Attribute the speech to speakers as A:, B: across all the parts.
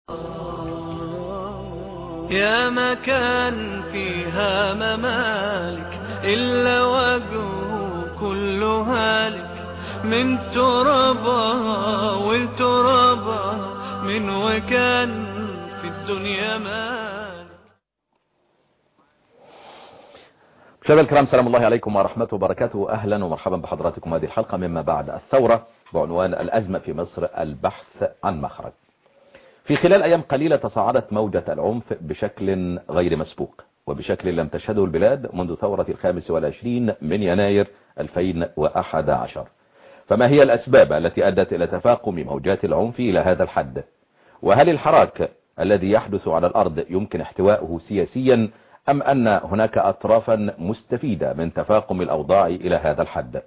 A: يا مكان فيها ممالك إلا وجهه كل هالك من ترابها والترابها من وكان في الدنيا مالك
B: مشاهدينا الكرام سلام الله عليكم ورحمته وبركاته أهلا ومرحبا بحضراتكم هذه الحلقة مما بعد الثورة بعنوان الأزمة في مصر البحث عن مخرج في خلال أيام قليلة تصاعدت موجة العنف بشكل غير مسبوق وبشكل لم تشهده البلاد منذ ثورة الخامس والعشرين من يناير 2011 فما هي الأسباب التي أدت إلى تفاقم موجات العنف إلى هذا الحد وهل الحراك الذي يحدث على الأرض يمكن احتواءه سياسيا أم أن هناك أطرافا مستفيدة من تفاقم الأوضاع إلى هذا الحد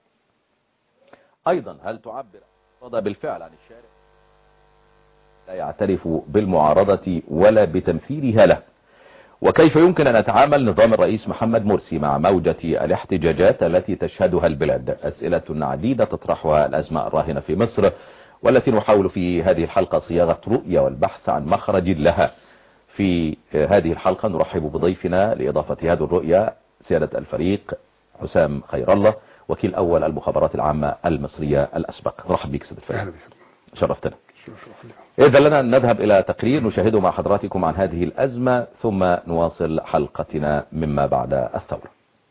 B: أيضا هل تعبر بالفعل عن الشارع لا يعترف بالمعارضة ولا بتمثيلها له وكيف يمكن أن يتعامل نظام الرئيس محمد مرسي مع موجة الاحتجاجات التي تشهدها البلاد أسئلة عديدة تطرحها الأزمة الراهنة في مصر والتي نحاول في هذه الحلقة صياغة رؤية والبحث عن مخرج لها في هذه الحلقة نرحب بضيفنا لإضافة هذه الرؤية سيادة الفريق حسام خير الله وكيل أول المخابرات العامة المصرية الأسبق نرحب بك سيد الفريق شرفتنا إذا لنا نذهب إلى تقرير نشاهده مع حضراتكم عن هذه الأزمة ثم نواصل حلقتنا مما بعد الثورة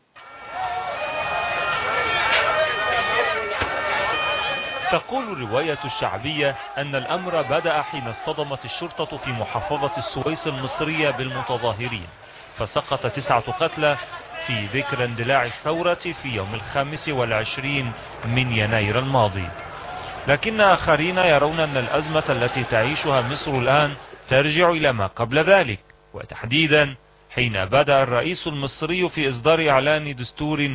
C: تقول الرواية الشعبية أن الأمر بدأ حين اصطدمت الشرطة في محافظة السويس المصرية بالمتظاهرين فسقط تسعة قتلى في ذكرى اندلاع الثورة في يوم الخامس والعشرين من يناير الماضي لكن آخرين يرون أن الأزمة التي تعيشها مصر الآن ترجع إلى ما قبل ذلك وتحديدا حين بدأ الرئيس المصري في إصدار إعلان دستور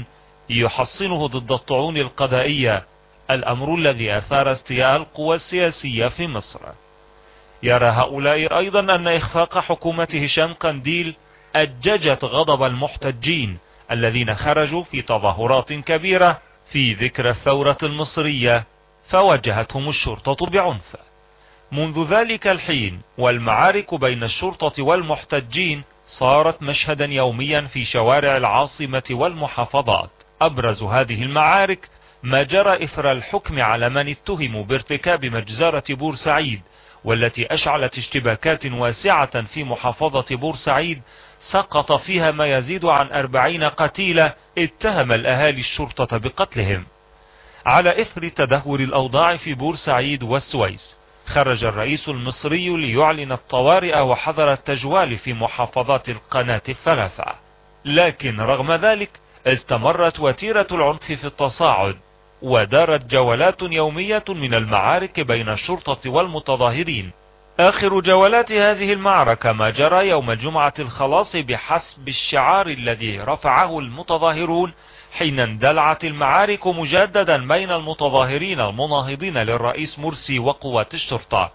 C: يحصنه ضد الطعون القضائية الأمر الذي أثار استياء القوى السياسية في مصر يرى هؤلاء أيضا أن إخفاق حكومة هشام قنديل أججت غضب المحتجين الذين خرجوا في تظاهرات كبيرة في ذكرى الثورة المصرية فواجهتهم الشرطة بعنف منذ ذلك الحين والمعارك بين الشرطة والمحتجين صارت مشهدا يوميا في شوارع العاصمة والمحافظات أبرز هذه المعارك ما جرى إثر الحكم على من اتهموا بارتكاب مجزرة بورسعيد والتي أشعلت اشتباكات واسعة في محافظة بورسعيد سقط فيها ما يزيد عن أربعين قتيلة اتهم الأهالي الشرطة بقتلهم على إثر تدهور الأوضاع في بورسعيد والسويس خرج الرئيس المصري ليعلن الطوارئ وحظر التجوال في محافظات القناة الثلاثة لكن رغم ذلك استمرت وتيرة العنف في التصاعد ودارت جولات يومية من المعارك بين الشرطة والمتظاهرين آخر جولات هذه المعركة ما جرى يوم الجمعة الخلاص بحسب الشعار الذي رفعه المتظاهرون حين اندلعت المعارك مجددا بين المتظاهرين المناهضين للرئيس مرسي وقوات الشرطة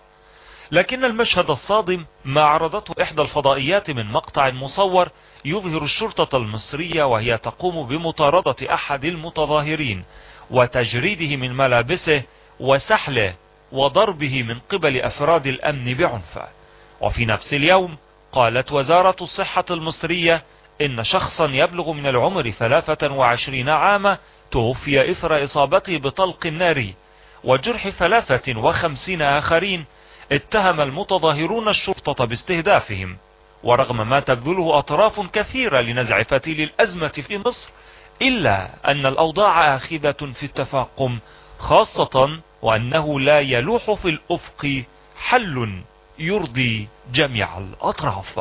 C: لكن المشهد الصادم ما عرضته إحدى الفضائيات من مقطع مصور يظهر الشرطة المصرية وهي تقوم بمطاردة أحد المتظاهرين وتجريده من ملابسه وسحله وضربه من قبل أفراد الأمن بعنف وفي نفس اليوم قالت وزارة الصحة المصرية إن شخصا يبلغ من العمر 23 عاما توفي إثر إصابته بطلق النار وجرح 53 آخرين اتهم المتظاهرون الشرطة باستهدافهم ورغم ما تبذله أطراف كثيرة لنزع فتيل الأزمة في مصر إلا أن الأوضاع آخذة في التفاقم خاصة وأنه لا يلوح في الأفق حل يرضي جميع الأطراف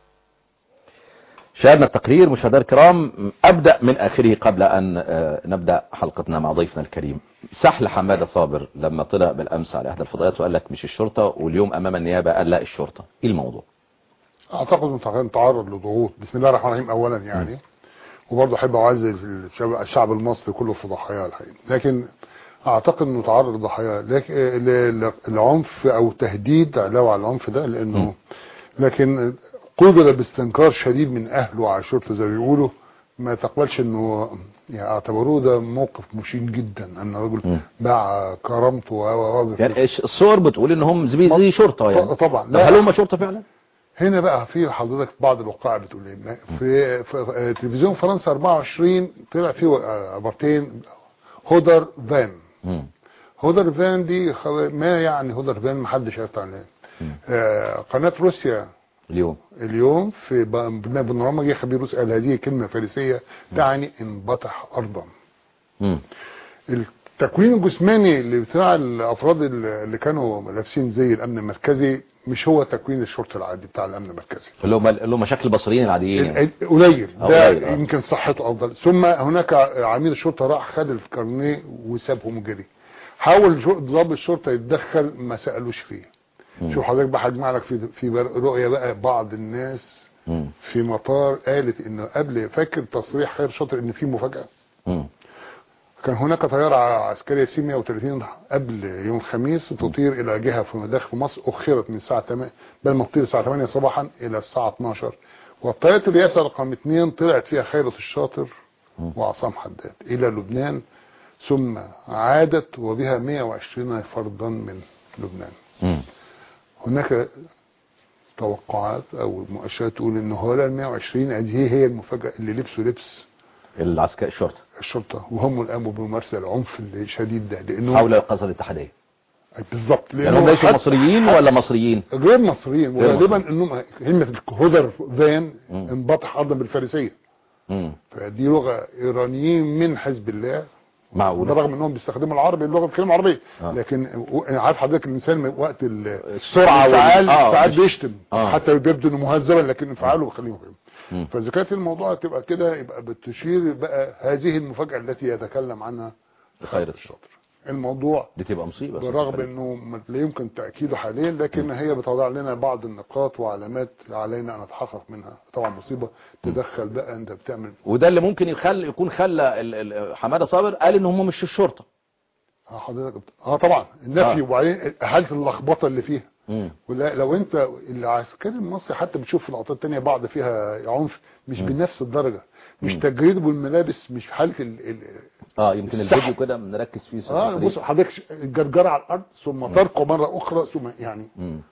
B: شاهدنا التقرير مشاهدينا الكرام أبدأ من آخره قبل أن نبدأ حلقتنا مع ضيفنا الكريم سحل حمادة صابر لما طلع بالأمس على إحدى الفضائيات وقال لك مش الشرطة واليوم أمام النيابة قال لا الشرطة إيه الموضوع
D: أعتقد أنه تعرض لضغوط بسم الله الرحمن الرحيم أولا يعني وبرضه أحب أعزي الشعب المصري كله في ضحاياه الحقيقة لكن اعتقد انه تعرض لضحايا العنف او تهديد علاوه على العنف ده لانه لكن قبل باستنكار شديد من اهله وعشيرته زي ما بيقولوا ما تقبلش انه يعني اعتبروه ده موقف مشين جدا ان رجل
B: مم.
D: باع كرامته و و و
B: يعني إيش- الصور بتقول انهم زي زي شرطه يعني
D: ط- طبعا
B: طب هل هم شرطه فعلا
D: هنا بقى في حضرتك بعض الوقائع بتقول ايه في, في في تلفزيون فرنسا 24 طلع فيه عبارتين هودر فان
B: مم.
D: هودر فان دي خو- ما يعني هودر فان محدش عارف عنها آه قناه روسيا
B: اليوم
D: اليوم في ب- بانوراما جه خبير روسي قال هذه كلمه فارسيه تعني انبطح ارضا
B: مم.
D: التكوين الجسماني اللي بتاع الافراد اللي كانوا لابسين زي الامن المركزي مش هو تكوين الشرطه العادي بتاع الامن المركزي
B: اللي هم اللي هم شكل البصريين العاديين يعني.
D: ال- قليل
B: أو
D: ده
B: قليل، آه.
D: يمكن صحته افضل ثم هناك عميد الشرطه راح خد الكارنيه وسابهم جري حاول جو- ضابط الشرطه يتدخل ما سالوش فيه
B: مم.
D: شوف حضرتك بقى هجمع لك في في بر- رؤيه بقى بعض الناس
B: مم.
D: في مطار قالت انه قبل فاكر تصريح خير شاطر ان في مفاجاه
B: مم.
D: كان هناك طيارة عسكرية سي 130 قبل يوم الخميس تطير إلى جهة في داخل مصر أخرت من الساعة 8 بدل ما تطير الساعة 8 صباحا إلى الساعة 12 وطيارة الرئاسة رقم 2 طلعت فيها خيرة الشاطر وعصام حداد إلى لبنان ثم عادت وبها 120 فردا من لبنان
B: مم.
D: هناك توقعات أو مؤشرات تقول إن هؤلاء ال 120 هذه هي المفاجأة اللي لبسوا لبس
B: العسكري الشرطه
D: الشرطة وهم اللي قاموا بممارسة العنف الشديد ده لأنه
B: حول القصر الاتحاديه
D: بالظبط
B: يعني هم ليسوا
D: حتى-
B: مصريين
D: حتى-
B: ولا مصريين
D: غير مصريين
B: غير
D: وغالبا
B: مصريين.
D: انهم كلمه الهودر فان
B: مم.
D: انبطح ارضا بالفارسيه
B: مم.
D: فدي لغه ايرانيين من حزب الله
B: معقول
D: بالرغم انهم بيستخدموا العربي اللغه بيتكلموا عربيه
B: آه.
D: لكن و- عارف حضرتك الانسان من وقت ال-
B: السرعه وال-
D: الانفعال
B: آه،
D: ساعات
B: مش-
D: بيشتم
B: آه.
D: حتى بيبدو انه مهذبا لكن انفعاله بيخليه مهم
B: مم.
D: فاذا كانت الموضوع تبقى كده يبقى بتشير بقى هذه المفاجاه التي يتكلم عنها
B: خير
D: الشاطر الموضوع
B: دي تبقى مصيبه
D: بالرغم انه ما- لا يمكن تاكيده حاليا لكن هي بتوضع لنا بعض النقاط وعلامات علينا ان نتحقق منها طبعا مصيبه تدخل بقى انت بتعمل
B: وده اللي ممكن يخل يكون خلى ال- ال- حماده صابر قال ان هم مش الشرطه
D: اه حضرتك بت- اه طبعا النفي
B: آه.
D: وبعدين حاله اللخبطه اللي فيها
B: مم.
D: ولا لو انت العسكري المصري حتى بتشوف في لقطات تانية بعض فيها عنف مش بنفس الدرجه مش
B: مم.
D: تجريد بالملابس مش في حاله ال... ال...
B: اه يمكن
D: السحب.
B: الفيديو كده نركز فيه
D: اه بص حضرتك الجرجره على الارض ثم تركه مره اخرى ثم يعني
B: مم.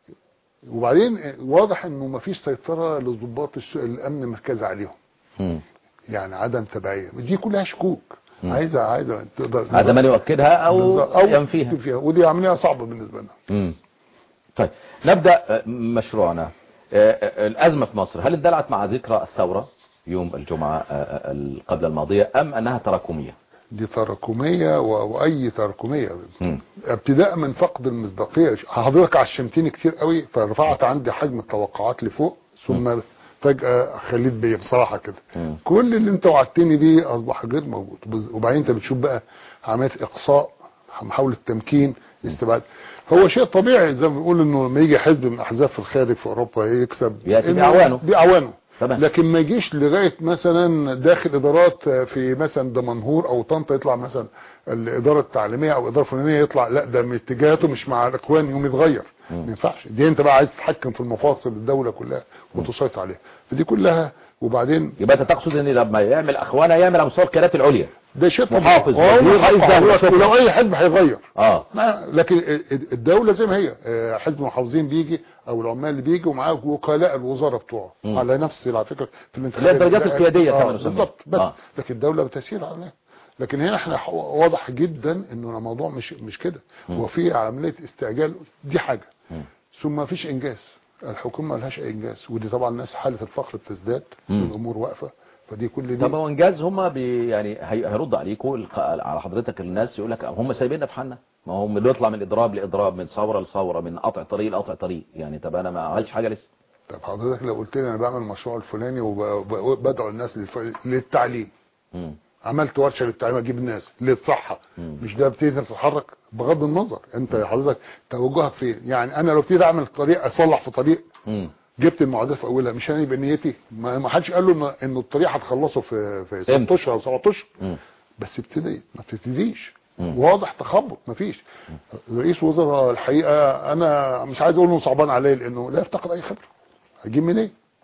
D: وبعدين واضح انه ما فيش سيطره لضباط الش- الامن المركزي عليهم
B: مم.
D: يعني عدم تبعيه دي كلها شكوك
B: مم.
D: عايزه عايزه تقدر
B: هذا من يؤكدها او
D: بالظبط. او
B: ينفيها
D: فيها ودي عمليه صعبه بالنسبه لنا
B: مم. طيب نبدا آه، مشروعنا آه، آه، الازمه في مصر هل اندلعت مع ذكرى الثوره يوم الجمعه آه، آه، ال- قبل الماضيه ام انها تراكميه
D: دي تراكميه و... واي تراكميه
B: مم.
D: ابتداء من فقد المصداقيه حضرتك عشمتني كتير قوي فرفعت عندي حجم التوقعات لفوق ثم فجاه خليت بيا بصراحه كده
B: مم.
D: كل اللي انت وعدتني بيه اصبح غير موجود بز- وبعدين انت بتشوف بقى عمليه اقصاء محاوله تمكين استبعاد هو شيء طبيعي زي ما بنقول انه لما يجي حزب من احزاب في الخارج في اوروبا يكسب
B: يأتي
D: إنه-
B: بأعوانه.
D: باعوانه
B: تمام.
D: لكن ما يجيش لغايه مثلا داخل ادارات في مثلا دمنهور او طنطا يطلع مثلا الاداره التعليميه او الاداره الفلانيه يطلع لا ده من اتجاهاته مش مع الاخوان يوم يتغير ما ينفعش دي انت بقى عايز تتحكم في المفاصل الدوله كلها وتسيطر عليها فدي كلها وبعدين
B: يبقى انت تقصد ان لما يعمل اخوانا يعمل على مستوى القيادات العليا
D: ده شيء طبيعي.
B: محافظ،
D: وهو
B: وزير،
D: حقه
B: رئيس
D: على
B: دولة،
D: الوقت.
B: شكرا.
D: ولو اي حزب هيغير
B: اه
D: ما- لكن الدولة زي ما هي آه، حزب المحافظين بيجي او العمال اللي بيجي ومعاه وكلاء الوزارة بتوعه
B: مم.
D: على نفس على فكرة في
B: اللي هي
D: الانتخابات
B: الدرجات القيادية
D: آه
B: كما نسميها.
D: بالظبط بس
B: آه.
D: لكن الدولة بتسير عليها لكن هنا احنا ح- واضح جدا انه الموضوع مش مش كده هو في عملية استعجال دي حاجة
B: مم.
D: ثم ما فيش انجاز الحكومة ما لهاش اي انجاز ودي طبعا الناس حالة الفقر بتزداد
B: مم.
D: والامور واقفة فدي كل دي
B: طب هو انجاز هم بي يعني هي- هيرد عليكم الق- على حضرتك الناس يقول لك هم سايبيننا في حالنا ما هم بيطلع من اضراب لاضراب من ثوره لثوره من قطع طريق لقطع طريق يعني طب انا ما عملتش حاجه لسه
D: طب حضرتك لو قلت لي انا بعمل المشروع الفلاني وبدعو الناس للف- للتعليم
B: مم.
D: عملت ورشه للتعليم اجيب الناس للصحه
B: مم.
D: مش ده بتبتدي تتحرك بغض النظر انت حضرتك توجهك فين يعني انا لو ابتدي اعمل طريق اصلح في طريق
B: مم.
D: جبت المعدات في اولها مش انا يبقى نيتي ما ما حدش قال له ان ان الطريق هتخلصه في في
B: امتى؟
D: 6 اشهر او 7 اشهر
B: مم.
D: بس ابتدي ما بتبتديش
B: مم.
D: واضح تخبط مفيش رئيس وزراء الحقيقه انا مش عايز اقول انه صعبان عليه لانه لا يفتقد اي خبره هجيب منين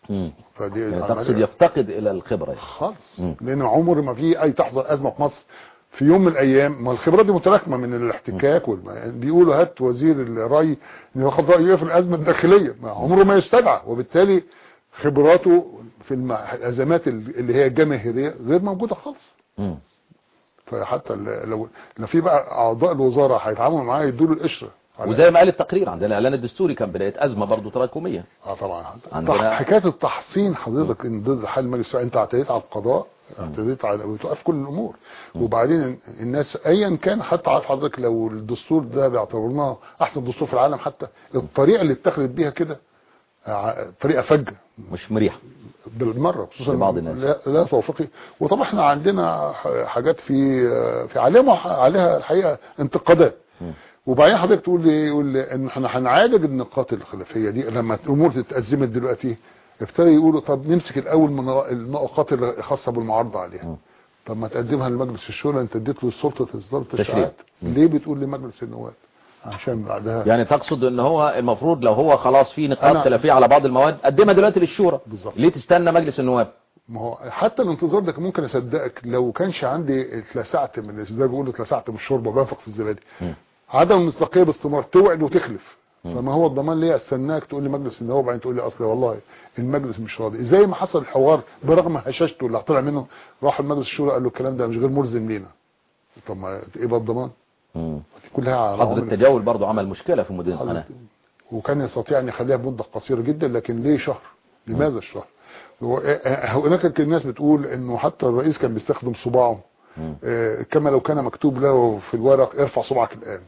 B: مم.
D: فدي
B: يعني
D: عملية-
B: تقصد يفتقد الى الخبرة يعني.
D: خالص
B: مم.
D: لان عمر ما في اي تحصل ازمه في مصر في يوم من الايام ما الخبرات دي متراكمه من الاحتكاك والم... بيقولوا هات وزير الري إنه ياخد رايه إيه في الازمه الداخليه ما عمره ما يستدعى وبالتالي خبراته في الم... الازمات اللي هي الجماهيريه غير موجوده خالص
B: مم.
D: فحتى ال- لو لو في بقى اعضاء الوزاره هيتعاملوا معاه يدوا له القشره على-
B: وزي ما قال التقرير عندنا الاعلان الدستوري كان بداية ازمة برضو تراكمية
D: اه طبعا
B: عندنا-
D: طح- حكايه التحصين حضرتك ان ضد حل مجلس انت اعتديت على القضاء اعتديت على وتوقف كل الامور وبعدين الناس ايا كان حتى عارف حضرتك لو الدستور ده بيعتبرناه احسن دستور في العالم حتى الطريقه اللي اتخذت بيها كده ع- طريقه فجه
B: مش مريحة
D: بالمره خصوصا
B: لبعض الناس.
D: لا, لا توافقي وطبعا احنا عندنا ح- حاجات في في عليها عليها الحقيقه انتقادات
B: مم.
D: وبعدين حضرتك تقول لي يقول لي ان احنا هنعالج النقاط الخلافيه دي لما الامور تتازمت دلوقتي ابتدى يقولوا طب نمسك الاول من النقاط الخاصه بالمعارضه عليها
B: مم.
D: طب ما تقدمها لمجلس الشورى انت اديت له السلطه اصدار
B: تشريع.
D: التشريعات
B: مم.
D: ليه بتقول لمجلس النواب عشان بعدها
B: يعني تقصد ان هو المفروض لو هو خلاص في نقاط
D: أنا-
B: خلافية على بعض المواد قدمها دلوقتي للشورى
D: بالظبط.
B: ليه تستنى مجلس النواب
D: ما هو حتى الانتظار ده كان ممكن اصدقك لو كانش عندي اتلسعت من زي ما بيقولوا اتلسعت من الشوربه بنفخ في الزبادي
B: مم.
D: عدم المصداقيه باستمرار توعد وتخلف
B: مم.
D: فما هو الضمان ليه استناك تقول لي مجلس النواب وبعدين تقول لي اصل والله المجلس مش راضي زي ما حصل الحوار برغم هشاشته اللي طلع منه راح المجلس الشورى قال له الكلام ده مش غير ملزم لينا طب ما ايه بقى الضمان
B: مم.
D: دي كلها على
B: حظر
D: عوامل-
B: التجاول برضو عمل مشكلة في مدينة
D: حظر-
B: قناة
D: وكان يستطيع ان يخليها بمده قصيره جدا لكن ليه شهر لماذا الشهر هو- آه، هناك كان الناس بتقول انه حتى الرئيس كان بيستخدم صباعه
B: مم.
D: آه، كما لو كان مكتوب له في الورق ارفع صبعك الان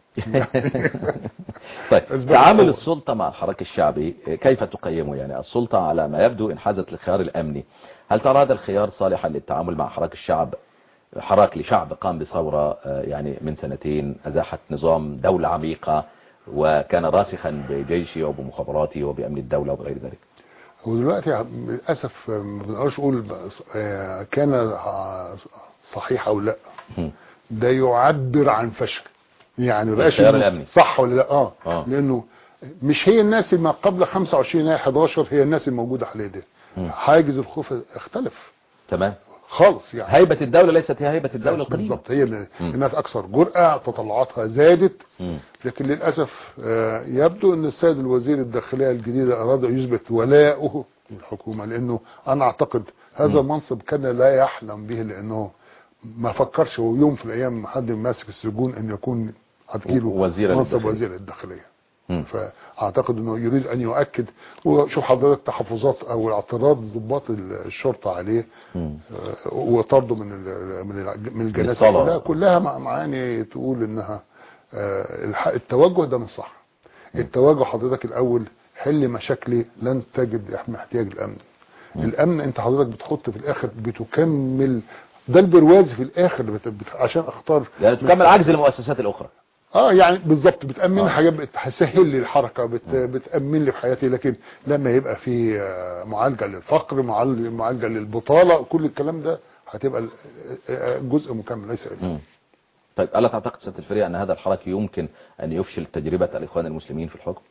B: طيب
D: أسباب
B: تعامل
D: الأول.
B: السلطة مع الحراك الشعبي كيف تقيمه يعني السلطة على ما يبدو انحازت للخيار الأمني هل ترى هذا الخيار صالحا للتعامل مع حراك الشعب حراك لشعب قام بثورة آه، يعني من سنتين أزاحت نظام دولة عميقة وكان راسخا بجيشه وبمخابراته وبأمن الدولة وبغير ذلك
D: ودلوقتي للاسف آه، ما بنقدرش نقول آه، كان آه، صحيح او لا
B: مم.
D: ده يعبر عن فشل يعني ما بقاش
B: الخيار
D: إنه
B: الأمني.
D: صح ولا لا اه,
B: آه.
D: لانه مش هي الناس اللي ما قبل 25 يناير 11 هي الناس الموجوده حاليا دي
B: مم.
D: حاجز الخوف اختلف
B: تمام
D: خالص يعني
B: هيبة الدولة ليست هي هيبة الدولة القديمة
D: بالظبط هي اللي
B: مم.
D: الناس اكثر جرأة تطلعاتها زادت
B: مم.
D: لكن للاسف آه، يبدو ان السيد الوزير الداخليه الجديد اراد ان يثبت ولاءه للحكومه لانه انا اعتقد هذا المنصب كان لا يحلم به لانه ما فكرش هو يوم في الايام حد ماسك السجون ان يكون هتجيله
B: وزير
D: منصب
B: للداخلية.
D: وزير الداخليه
B: مم.
D: فاعتقد انه يريد ان يؤكد وشوف حضرتك تحفظات او اعتراض ضباط الشرطه عليه
B: مم.
D: آه، وطرده من ال- من ال- من الجلسات
B: الصلاة.
D: كلها كلها مع- معاني تقول انها آه، الح- التوجه ده مش صح التوجه حضرتك الاول حل مشاكلي لن تجد احتياج الامن الامن انت حضرتك بتحط في الاخر بتكمل ده البرواز في الاخر بت... بت... عشان اختار
B: يعني تكمل عجز المؤسسات الأخرى
D: اه يعني بالظبط بتامن
B: آه.
D: لي حاجات بتسهل لي الحركه بت... بتامن لي في حياتي لكن لما يبقى في آه، معالجه للفقر معال- معالجه للبطاله كل الكلام ده هتبقى ال- آه، جزء مكمل ليس
B: مم. طيب ألا تعتقد سيادة الفريق أن هذا الحراك يمكن أن يفشل تجربة الإخوان المسلمين في الحكم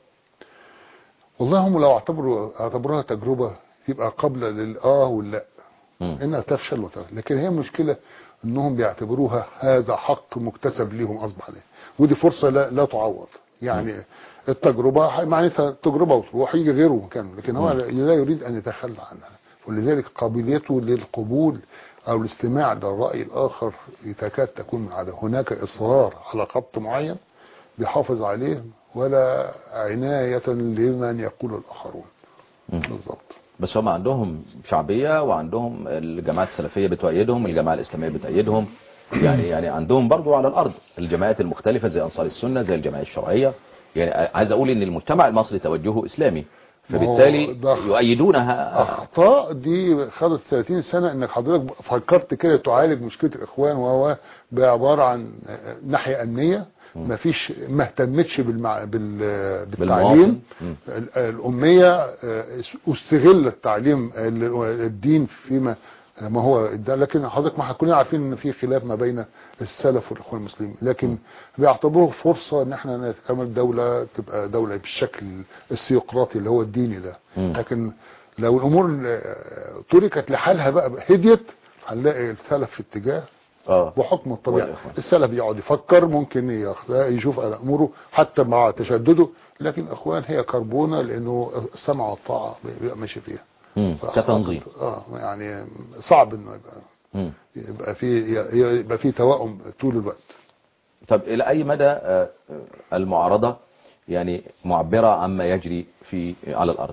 D: والله هم لو اعتبروا اعتبروها تجربه يبقى قابله للاه واللا
B: مم.
D: انها تفشل وتفشل لكن هي مشكله انهم بيعتبروها هذا حق مكتسب ليهم اصبح عليه ودي فرصه لا, لا تعوض يعني التجربه معناتها تجربه وتروح يجي غيره مكانه لكن هو لا يريد ان يتخلى عنها ولذلك قابليته للقبول او الاستماع للراي الاخر تكاد تكون من عدم هناك اصرار على خط معين بيحافظ عليه ولا عنايه لمن يقول الاخرون
B: مم.
D: بالظبط
B: بس هم عندهم شعبية وعندهم الجماعات السلفية بتؤيدهم الجماعة الإسلامية بتؤيدهم يعني يعني عندهم برضو على الأرض الجماعات المختلفة زي أنصار السنة زي الجماعة الشرعية يعني عايز أقول إن المجتمع المصري توجهه إسلامي
D: ما هو
B: فبالتالي
D: ده-
B: يؤيدونها
D: اخطاء دي خدت 30 سنه انك حضرتك فكرت كده تعالج مشكله الاخوان وهو بعباره عن ناحيه امنيه ما فيش ما اهتمتش بالمع... بال... بالتعليم
B: مم.
D: ال- الاميه آه، استغل التعليم ال- الدين فيما ما هو ده لكن حضرتك ما كلنا عارفين ان في خلاف ما بين السلف والاخوان المسلمين لكن بيعتبروه فرصه ان احنا نتكمل دوله تبقى دوله بالشكل السيقراطي اللي هو الديني ده
B: مم.
D: لكن لو الامور آه، تركت لحالها بقى هديت هنلاقي السلف في اتجاه
B: اه
D: بحكم الطبيعه
B: والإخوان.
D: السلف يقعد يفكر ممكن ياخ- يشوف على اموره حتى مع تشدده لكن اخوان هي كربونه لانه السمع والطاعه بيبقى ماشي فيها
B: مم.
D: فأعتقد-
B: كتنظيم
D: اه يعني صعب انه يبقى
B: مم.
D: يبقى في يبقى في توائم طول الوقت
B: طب الى اي مدى آه، آه، المعارضة يعني معبرة عما يجري في على الارض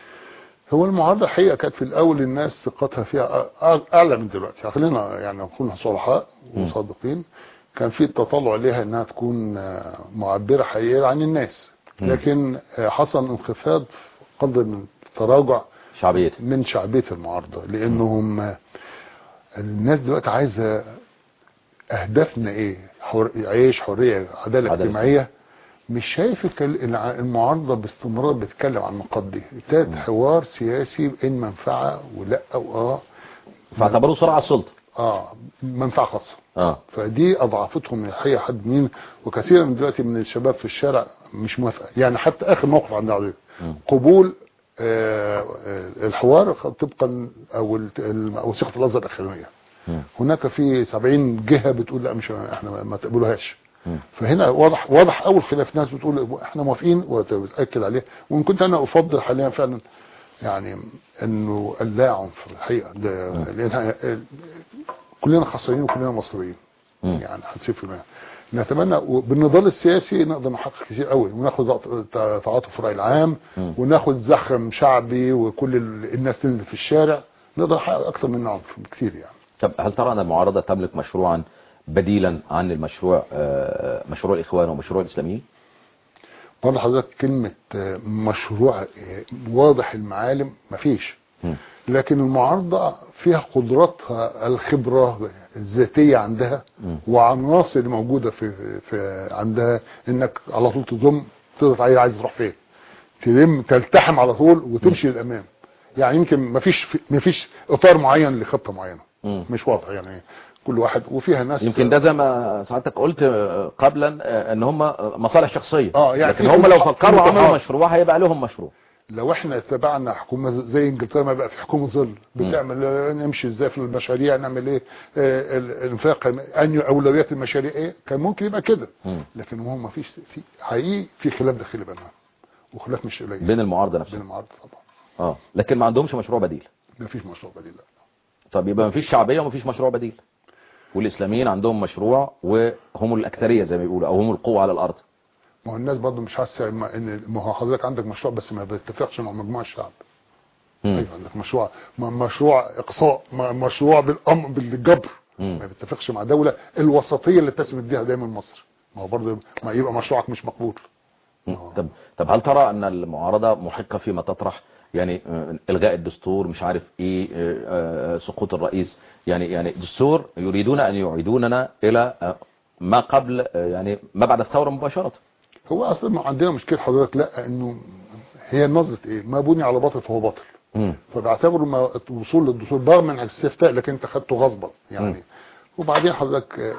D: هو المعارضة الحقيقة كانت في الأول الناس ثقتها فيها أ- أعلى من دلوقتي خلينا يعني نكون صلحاء
B: مم.
D: وصادقين كان في التطلع ليها إنها تكون آه، معبرة حقيقية عن الناس
B: مم.
D: لكن آه، حصل انخفاض قدر من تراجع
B: شعبيتها
D: من شعبية المعارضة لأنهم آه، الناس دلوقتي عايزة أهدافنا إيه حر... عيش حرية عدالة
B: عدالة.
D: اجتماعية مش شايف الكل- الع- المعارضة باستمرار بتتكلم عن النقاط دي ابتدت
B: مم.
D: حوار سياسي ان منفعة ولا واه
B: فاعتبروه صراع السلطة
D: اه منفعة خاصة
B: اه
D: فدي اضعفتهم من الحقيقة حد مين وكثير من دلوقتي من الشباب في الشارع مش موافقة يعني حتى اخر موقف عندنا عليه
B: مم.
D: قبول آه آه، الحوار طبقا او الت- الم- وثيقة الازهر الاخرانية
B: مم.
D: هناك في 70 جهة بتقول لا مش احنا ما- ما تقبلوهاش
B: مم.
D: فهنا واضح واضح اول خلاف ناس بتقول احنا موافقين وبتاكد عليه وان كنت انا افضل حاليا فعلا يعني انه اللا عنف الحقيقه ده لان كلنا خسرانين وكلنا مصريين
B: مم.
D: يعني هنسيب في نتمنى بالنضال السياسي نقدر نحقق كتير قوي وناخد تع- تعاطف الراي العام
B: مم.
D: وناخد زخم شعبي وكل ال- الناس تنزل في الشارع نقدر نحقق اكتر من عنف بكتير يعني
B: طب هل ترى ان المعارضة تملك مشروعا بديلا عن المشروع آه، مشروع الاخوان ومشروع الاسلاميين
D: برضه حضرتك كلمة آه، مشروع آه، واضح المعالم مفيش
B: مم.
D: لكن المعارضة فيها قدراتها الخبرة الذاتية عندها
B: مم.
D: وعناصر اللي موجودة في, في عندها انك على طول تضم تضغط عليه عايز تروح فين تلم تلتحم على طول وتمشي للامام يعني يمكن مفيش مفيش اطار معين لخطة معينة
B: مم.
D: مش واضح يعني كل واحد وفيها ناس
B: يمكن ده زي ما سعادتك قلت آه، قبلا آه، ان هم آه، مصالح شخصيه
D: آه، يعني
B: لكن
D: في
B: هم لو
D: متحف-
B: فكروا
D: في
B: عملوا
D: متحف.
B: مشروع هيبقى لهم مشروع
D: لو احنا اتبعنا حكومه زي انجلترا ما بقى في حكومه ظل بتعمل آه، نمشي ازاي في المشاريع نعمل ايه آه، ال- الانفاق انهي اولويات المشاريع ايه كان ممكن يبقى كده
B: مم.
D: لكن هو ما فيش في حقيقي في خلاف داخلي بينهم وخلاف مش قليل
B: بين المعارضه
D: بين
B: نفسها
D: المعارضه طبعا
B: اه لكن ما عندهمش مشروع بديل
D: ما فيش مشروع بديل لا
B: طب يبقى ما فيش شعبيه وما فيش مشروع بديل والاسلاميين عندهم مشروع وهم الاكثريه زي ما بيقولوا او هم القوه على الارض
D: ما هو الناس برضو مش حاسه ما- ان ما هو حضرتك عندك مشروع بس ما بيتفقش مع مجموع الشعب
B: مم.
D: ايوه عندك مشروع م- مشروع اقصاء م- مشروع بالامر بالجبر
B: مم.
D: ما بيتفقش مع دوله الوسطيه اللي بتسند بيها دايما مصر ما هو برضه ما يبقى مشروعك مش مقبول
B: مم. طب طب هل ترى ان المعارضه محقه فيما تطرح يعني آه، الغاء الدستور مش عارف ايه آه، آه، سقوط الرئيس يعني يعني دستور يريدون ان يعيدوننا الى آه، ما قبل آه، يعني ما بعد الثوره مباشره
D: هو اصلا ما عندنا مشكله حضرتك لا انه هي نظره ايه ما بني على باطل فهو باطل
B: مم.
D: فبعتبره ما الوصول للدستور رغم من الاستفتاء لكن انت خدته غصبا
B: مم.
D: يعني وبعدين حضرتك آه،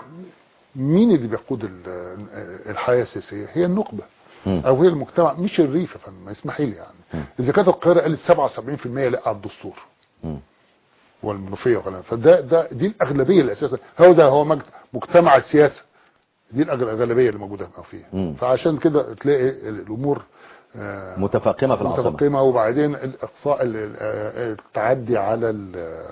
D: مين اللي بيقود ال- آه، الحياه السياسيه هي النخبه
B: مم.
D: او هي المجتمع مش الريف يا فندم اسمحي لي
B: مم.
D: يعني اذا كانت القاهره قالت 77% لا على الدستور
B: مم.
D: والمنوفيه وغيرها فده ده دي الاغلبيه الاساسيه هو ده هو مجت- مجتمع السياسه دي الأغل- الاغلبيه اللي موجوده فيه
B: مم.
D: فعشان كده تلاقي الامور آه،
B: متفاقمه في العاصمه
D: متفقمه وبعدين الاقصاء ال- ال- آه، التعدي على ال-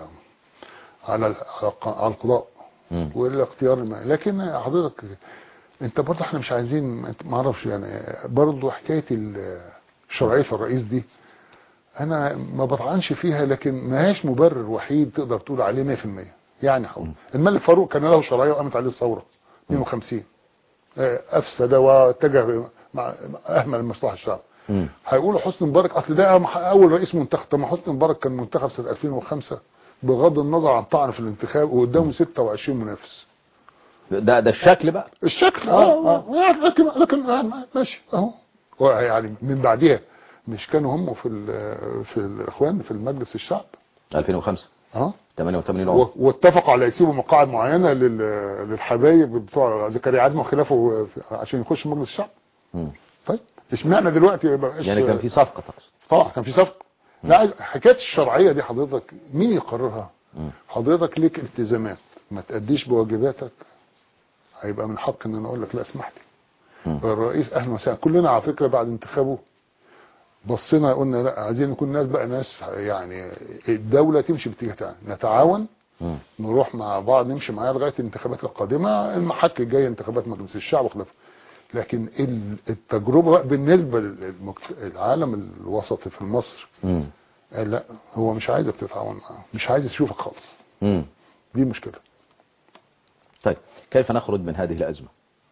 D: على ال- على الق- على القضاء
B: مم.
D: والاختيار الم- لكن حضرتك انت برضه احنا مش عايزين انت ما اعرفش يعني برضه حكايه ال- شرعيه الرئيس دي انا ما بطعنش فيها لكن ما هيش مبرر وحيد تقدر تقول عليه 100% يعني حول الملك فاروق كان له شرعيه وقامت عليه الثوره 52 آه، افسد واتجه مع اهمل مصلحه الشعب
B: مم.
D: هيقولوا حسني مبارك اصل ده اول رئيس منتخب طب ما حسني مبارك كان منتخب سنه 2005 بغض النظر عن طعن في الانتخاب وقدامه 26 منافس
B: ده ده الشكل بقى
D: الشكل
B: آه،
D: اه, آه. يعني لكن لكن آه، ماشي اهو هو يعني من بعديها مش كانوا هم في ال- في الاخوان في المجلس الشعب
B: 2005
D: اه
B: 88
D: و-
B: عضو
D: واتفقوا على يسيبوا مقاعد معينه لل- للحبايب بتوع زكريا عدم وخلافه عشان يخش مجلس الشعب
B: مم.
D: طيب اشمعنى دلوقتي ما بقاش
B: يعني كان في صفقه تقصد
D: طبعا كان في صفقه لا عايز- حكايه الشرعيه دي حضرتك مين يقررها
B: مم.
D: حضرتك ليك التزامات ما تأديش بواجباتك هيبقى من حق ان انا اقول لك لا اسمح لي
B: مم.
D: الرئيس اهلا وسهلا كلنا على فكره بعد انتخابه بصينا قلنا لا عايزين نكون ناس بقى ناس يعني الدوله تمشي باتجاه تاني نتعاون
B: مم.
D: نروح مع بعض نمشي معاها لغايه الانتخابات القادمه المحك الجاي انتخابات مجلس الشعب وخلافه لكن ال- التجربه بقى بالنسبه للعالم الوسطي في مصر
B: مم.
D: قال لا هو مش عايزك تتعاون معاه مش عايز يشوفك خالص
B: مم.
D: دي مشكله
B: طيب كيف نخرج من هذه الأزمة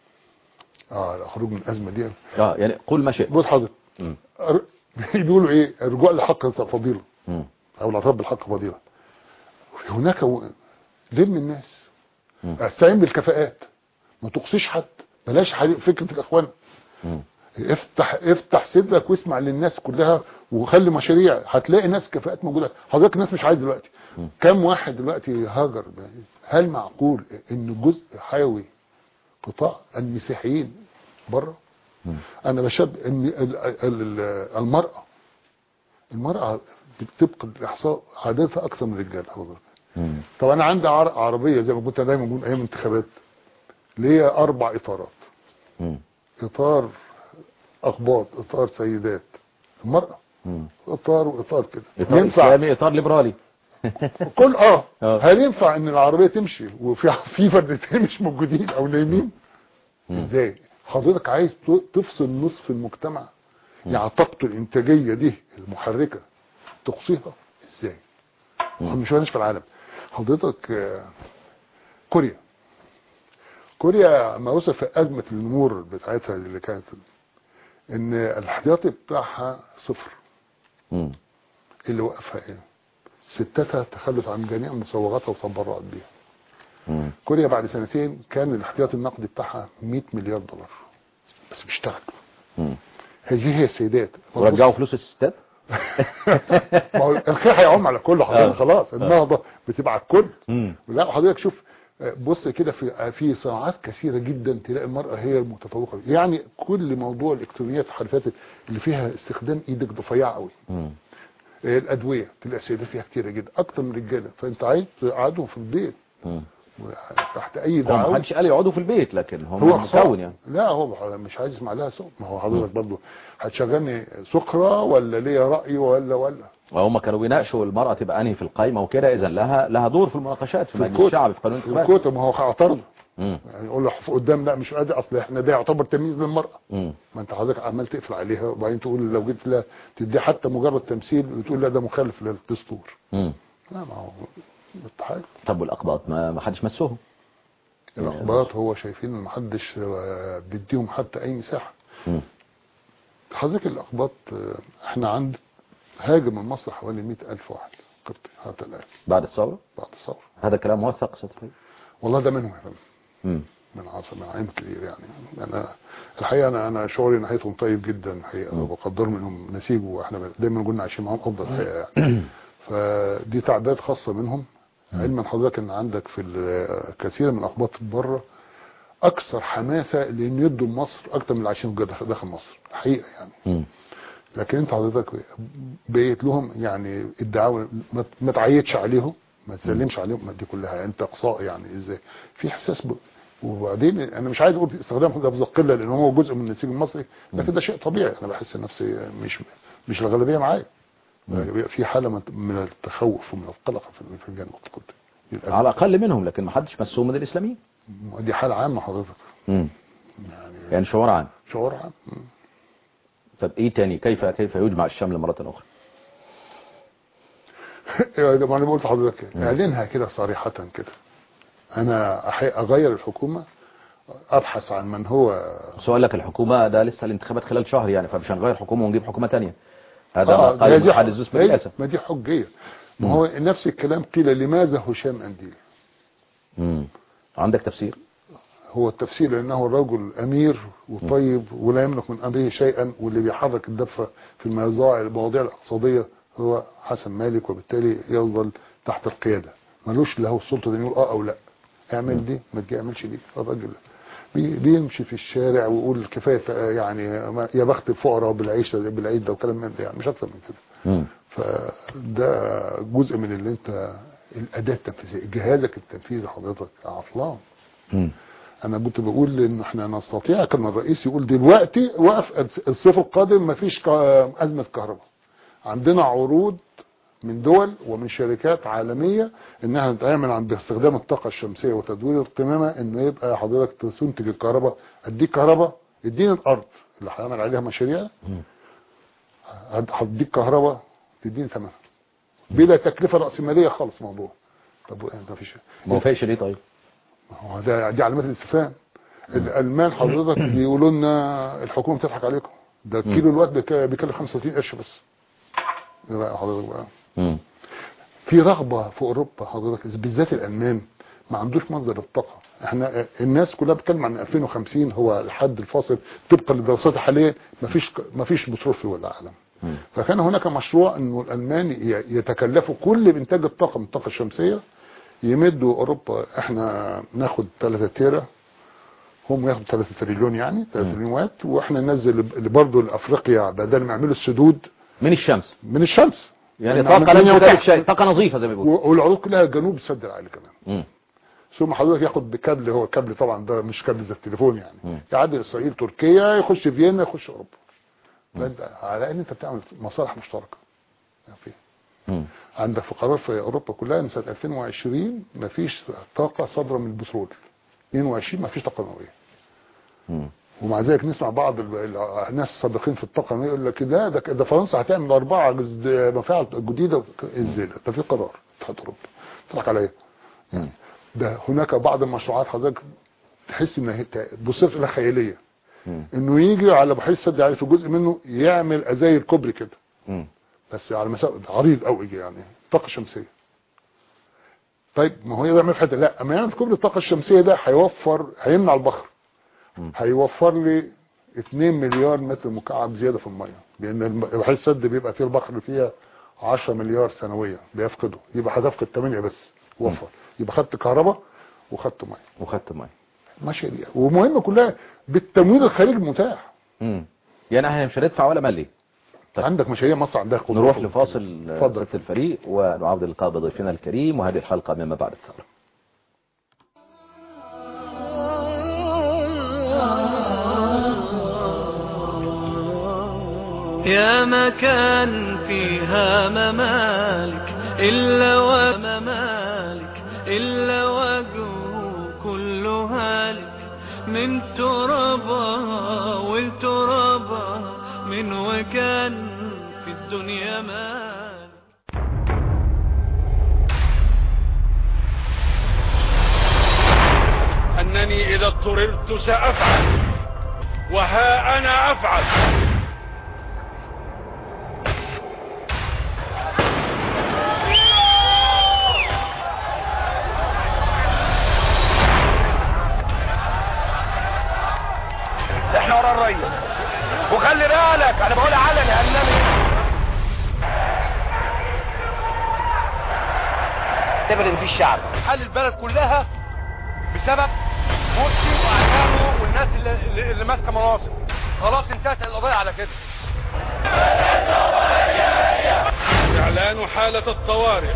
D: اه الخروج من الازمه دي
B: اه يعني قل ما شئت
D: بص حضرتك
B: مم.
D: ر- بيقولوا ايه الرجوع للحق فضيله
B: مم.
D: او الاعتراف بالحق فضيله هناك و... لم الناس
B: مم.
D: استعين بالكفاءات ما تقصيش حد بلاش حريق فكره الاخوان
B: مم.
D: افتح افتح صدرك واسمع للناس كلها وخلي مشاريع هتلاقي ناس كفاءات موجوده حضرتك الناس مش عايز دلوقتي
B: مم.
D: كم واحد دلوقتي هاجر هل معقول ان جزء حيوي قطاع المسيحيين بره
B: مم.
D: انا بشد ان ال- ال- ال- المراه المراه طبق الاحصاء عددها اكثر من الرجال حضرتك
B: مم.
D: طب انا عندي عر- عربيه زي ما كنت دايما بقول ايام الانتخابات ليا اربع اطارات
B: مم.
D: اطار اقباط اطار سيدات المراه
B: مم.
D: اطار واطار كده
B: إطار
D: ينفع
B: إسلامي إطار ليبرالي
D: كل اه
B: آه.
D: هل ينفع ان العربيه تمشي وفي في فردتين مش موجودين او نايمين
B: مم.
D: ازاي حضرتك عايز ت- تفصل نصف المجتمع يعني طاقته الانتاجيه دي المحركه تقصيها ازاي
B: مم.
D: مش مش في العالم حضرتك آه، كوريا كوريا ما وصف ازمه النمور بتاعتها اللي كانت ان الاحتياطي بتاعها صفر
B: مم.
D: اللي وقفها ايه ستاتها تخلت عن جميع مصوغاتها وتبرعت بيها
B: مم.
D: كوريا بعد سنتين كان الاحتياطي النقدي بتاعها 100 مليار دولار بس بيشتغل
B: مم.
D: هذه هي السيدات
B: ورجعوا فلوس الستات
D: ما هو الخير هيعم على كل
B: آه.
D: حضرتك خلاص النهضه بتبقى على الكل
B: مم.
D: لا حضرتك شوف آه، بص كده في في صناعات كثيره جدا تلاقي المراه هي المتفوقه يعني كل موضوع الالكترونيات الحرفات اللي فيها استخدام ايدك ضفيعه قوي
B: مم.
D: آه، الادويه تلاقي السيدات فيها كتيره جدا اكتر من الرجاله فانت عايز تقعدهم في البيت
B: مم.
D: تحت اي
B: هو ما
D: دعوه
B: حدش قال يقعدوا في البيت لكن هم
D: هو
B: مكون
D: خسارة.
B: يعني
D: لا هو مش عايز يسمع لها صوت ما هو حضرتك برضه هتشغلني سكرة ولا ليا رأي ولا ولا
B: وهم كانوا بيناقشوا المرأة تبقى انهي في القايمة وكده اذا لها لها دور في المناقشات في مجلس الشعب في قانون
D: في
B: الانتخابات
D: الكوتا ما هو اعترض
B: مم.
D: يعني يقول له قدام لا مش قادر اصل احنا ده يعتبر تمييز للمرأة
B: مم.
D: ما انت حضرتك عمال تقفل عليها وبعدين تقول لو جيت لا تدي حتى مجرد تمثيل وتقول لا ده مخالف للدستور
B: مم.
D: لا ما هو الاتحاد
B: طب والاقباط ما ما حدش مسوهم
D: الاخبار هو شايفين ان محدش آه، بيديهم حتى اي مساحة
B: مم.
D: حضرتك الأقباط آه، احنا عند هاجم من مصر حوالي 100000 واحد قبطي حتى الآن
B: بعد الثورة
D: بعد الثورة
B: هذا كلام موثق ستفيد
D: والله ده منهم يا فندم
B: مم.
D: من عصر من عام كبير يعني انا الحقيقه انا انا شعوري ناحيتهم طيب جدا الحقيقه وبقدر منهم نسيج واحنا دايما قلنا عايشين معاهم افضل الحقيقه يعني فدي تعداد خاصه منهم علما حضرتك ان عندك في ال- كثير من الاخبار بره اكثر حماسه لان يدوا لمصر اكتر من اللي عايشين داخل داخل مصر الحقيقه يعني
B: مم.
D: لكن انت حضرتك بقيت لهم يعني الدعاوى ما- ما تعيدش عليهم ما تسلمش عليهم ما دي كلها انت اقصاء يعني ازاي في احساس ب... وبعدين انا مش عايز اقول استخدام لفظ القله لان هو جزء من النسيج المصري لكن ده شيء طبيعي انا بحس نفسي مش مش الغالبيه معايا بيبقى في حاله من- من التخوف ومن القلق في في الجانب القدسي للأسف.
B: على الاقل منهم لكن ما حدش مسوهم من الاسلاميين
D: دي حاله عامه حضرتك
B: مم.
D: يعني
B: يعني شعور عام
D: شعور عام مم.
B: طب ايه تاني كيف كيف يجمع الشمل مرة اخرى
D: ايوه ما انا قلت لحضرتك اعلنها كده صريحه كده انا أحي- اغير الحكومه ابحث عن من هو
B: سؤال لك الحكومة ده لسه الانتخابات خلال شهر يعني فمش هنغير حكومة ونجيب حكومة تانية هذا
D: آه،
B: ما قال
D: دي
B: المحادث
D: حق-
B: زوس
D: ما هي-
B: بالاسف
D: ما دي حجيه ما هو نفس الكلام قيل لماذا هشام انديل
B: مم. عندك تفسير
D: هو التفسير لانه رجل امير وطيب ولا يملك من امره شيئا واللي بيحرك الدفه في المواضيع المواضيع الاقتصاديه هو حسن مالك وبالتالي يفضل تحت القياده ملوش له السلطه انه يقول اه او لا اعمل دي ما تعملش دي الراجل بي- بيمشي في الشارع ويقول كفايه يعني ما- يا بخت الفقراء بالعيشه بالعيد ده وكلام من ده يعني مش اكتر من كده
B: مم.
D: فده جزء من اللي انت الاداه التنفيذيه جهازك التنفيذي حضرتك عطلان
B: مم.
D: انا كنت بقول ان احنا نستطيع كان الرئيس يقول دلوقتي وقف الصيف القادم مفيش كا- ازمه كهرباء عندنا عروض من دول ومن شركات عالميه انها تعمل عند استخدام الطاقه الشمسيه وتدوير القمامه ان يبقى حضرتك تنتج الكهرباء اديك كهرباء اديني الارض اللي هيعمل عليها مشاريع
B: مم.
D: هد- هديك كهرباء تديني ثمنها بلا تكلفه راسماليه خالص موضوع طب وإيه؟ ده فيش
B: ما وافقش ليه طيب
D: هو ده دي علامات الاستفهام الالمان حضرتك بيقولوا لنا الحكومه بتضحك عليكم ده كيلو الوقت بك- بيكلف 35 قرش بس ايه رايك حضرتك بقى
B: مم.
D: في رغبه في اوروبا حضرتك بالذات الالمان ما عندوش مصدر الطاقه احنا الناس كلها بتتكلم عن 2050 هو الحد الفاصل طبقا للدراسات الحاليه ما فيش ما فيش بترول في العالم
B: مم.
D: فكان هناك مشروع انه الالمان ي- يتكلفوا كل انتاج الطاقه من الطاقه الشمسيه يمدوا اوروبا احنا ناخد 3 تيرا هم ياخدوا 3 تريليون يعني 3
B: مم.
D: تريليون وات واحنا ننزل اللي برضه لافريقيا بدل ما يعملوا السدود
B: من الشمس
D: من الشمس
B: يعني
D: نعمل
B: طاقة لا
D: دنيا
B: تكلف
D: وتحت.
B: شيء طاقة نظيفة زي ما بيقولوا
D: و- والعروض كلها جنوب السد العالي كمان
B: مم.
D: ثم حضرتك ياخد بكابل هو كابل طبعا ده مش كابل زي التليفون يعني
B: مم.
D: يعدي اسرائيل تركيا يخش فيينا يخش اوروبا فانت على ان انت بتعمل مصالح مشتركه في
B: مم.
D: عندك في قرار في اوروبا كلها ان سنه 2020 مفيش طاقه صادره من البترول 22 مفيش طاقه نوويه
B: مم.
D: ومع ذلك نسمع بعض ال- ال- الناس السابقين في الطاقه النووية يقول لك ده ده, ده فرنسا هتعمل اربعه جز- مفاعل جديده ازاي ده ده في قرار اتحاد اوروبا تضحك عليا
B: مم.
D: ده هناك بعض المشروعات حضرتك تحس ان هي بصيغه لها خياليه
B: مم.
D: انه يجي على بحيره السد العالي في جزء منه يعمل ازاي كوبري كده
B: مم.
D: بس على مسافه عريض قوي يعني طاقه شمسيه طيب ما هو يعمل في حته لا اما يعمل كوبري الطاقه الشمسيه ده هيوفر هيمنع البخر
B: مم.
D: هيوفر لي 2 مليار متر مكعب زياده في الميه لان الم- بحيره السد بيبقى فيه البخر فيها 10 مليار سنويا بيفقده يبقى هتفقد 8 بس وفر يبقى خدت كهرباء وخدت ميه
B: وخدت ميه
D: ماشيه دي ومهمه كلها بالتمويل الخارجي المتاح
B: مم. يعني احنا مش هندفع ولا ملي طيب.
D: عندك مشاريع مصر عندها قدرات
B: نروح لفاصل
D: اتفضل.
B: ست الفريق ونعود اللقاء بضيفنا الكريم وهذه الحلقة مما بعد الثورة
A: يا مكان فيها ممالك إلا وممالك إلا وجهه كل هالك من ترابها ولترابها من وكان في الدنيا مالك
E: أنني إذا اضطررت سأفعل وها أنا أفعل احنا ورا الرئيس وخلي بالك انا بقول علني انني اعتبر ان في الشعب حل البلد كلها بسبب مرسي واعلامه والناس اللي, اللي, اللي ماسكه مناصب خلاص انتهت القضيه على كده اعلان حاله الطوارئ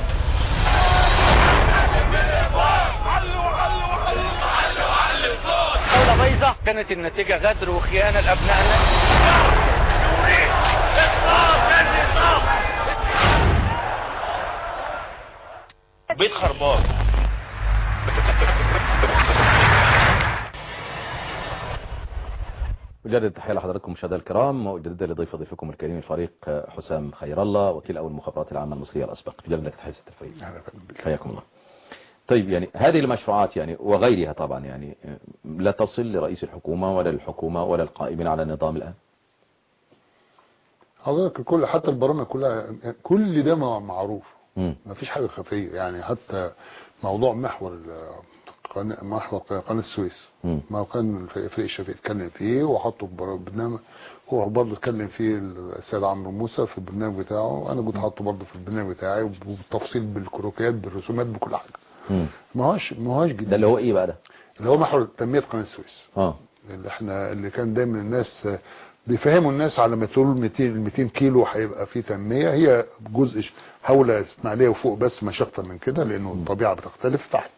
E: دولة بايظة كانت النتيجة غدر وخيانة لأبنائنا بيت خربان
B: أجدد التحية لحضراتكم مشاهدينا الكرام وأجدد لضيف ضيفكم الكريم الفريق حسام خير الله وكيل أول المخابرات العامة المصرية الأسبق أجدد لك تحية ست الفريق
D: أهلا بك.
B: حياكم الله طيب يعني هذه المشروعات يعني وغيرها طبعا يعني لا تصل لرئيس الحكومة ولا للحكومة ولا القائمين على النظام الآن
D: حضرتك كل حتى البرامج كلها كل ده مع- معروف
B: مم.
D: ما فيش حاجه خفيه يعني حتى موضوع محور ال- قناة محور قناه السويس
B: مم.
D: ما كان فريق الشفيق اتكلم فيه وحطه في برنامج هو برضه اتكلم فيه السيد عمرو موسى في البرنامج بتاعه انا كنت حاطه برضه في البرنامج بتاعي وبالتفصيل بالكروكيات بالرسومات بكل حاجه
B: مم.
D: ما هوش ما هوش جديد
B: ده اللي هو إيه بقى ده
D: اللي هو محور تنميه قناه السويس
B: اه
D: اللي احنا اللي كان دايما الناس بيفهموا الناس على ما تقول 200 ال 200 كيلو هيبقى في تنميه هي جزء ش- حول اسماعيليه وفوق بس مش اكتر من كده لانه الطبيعه بتختلف تحت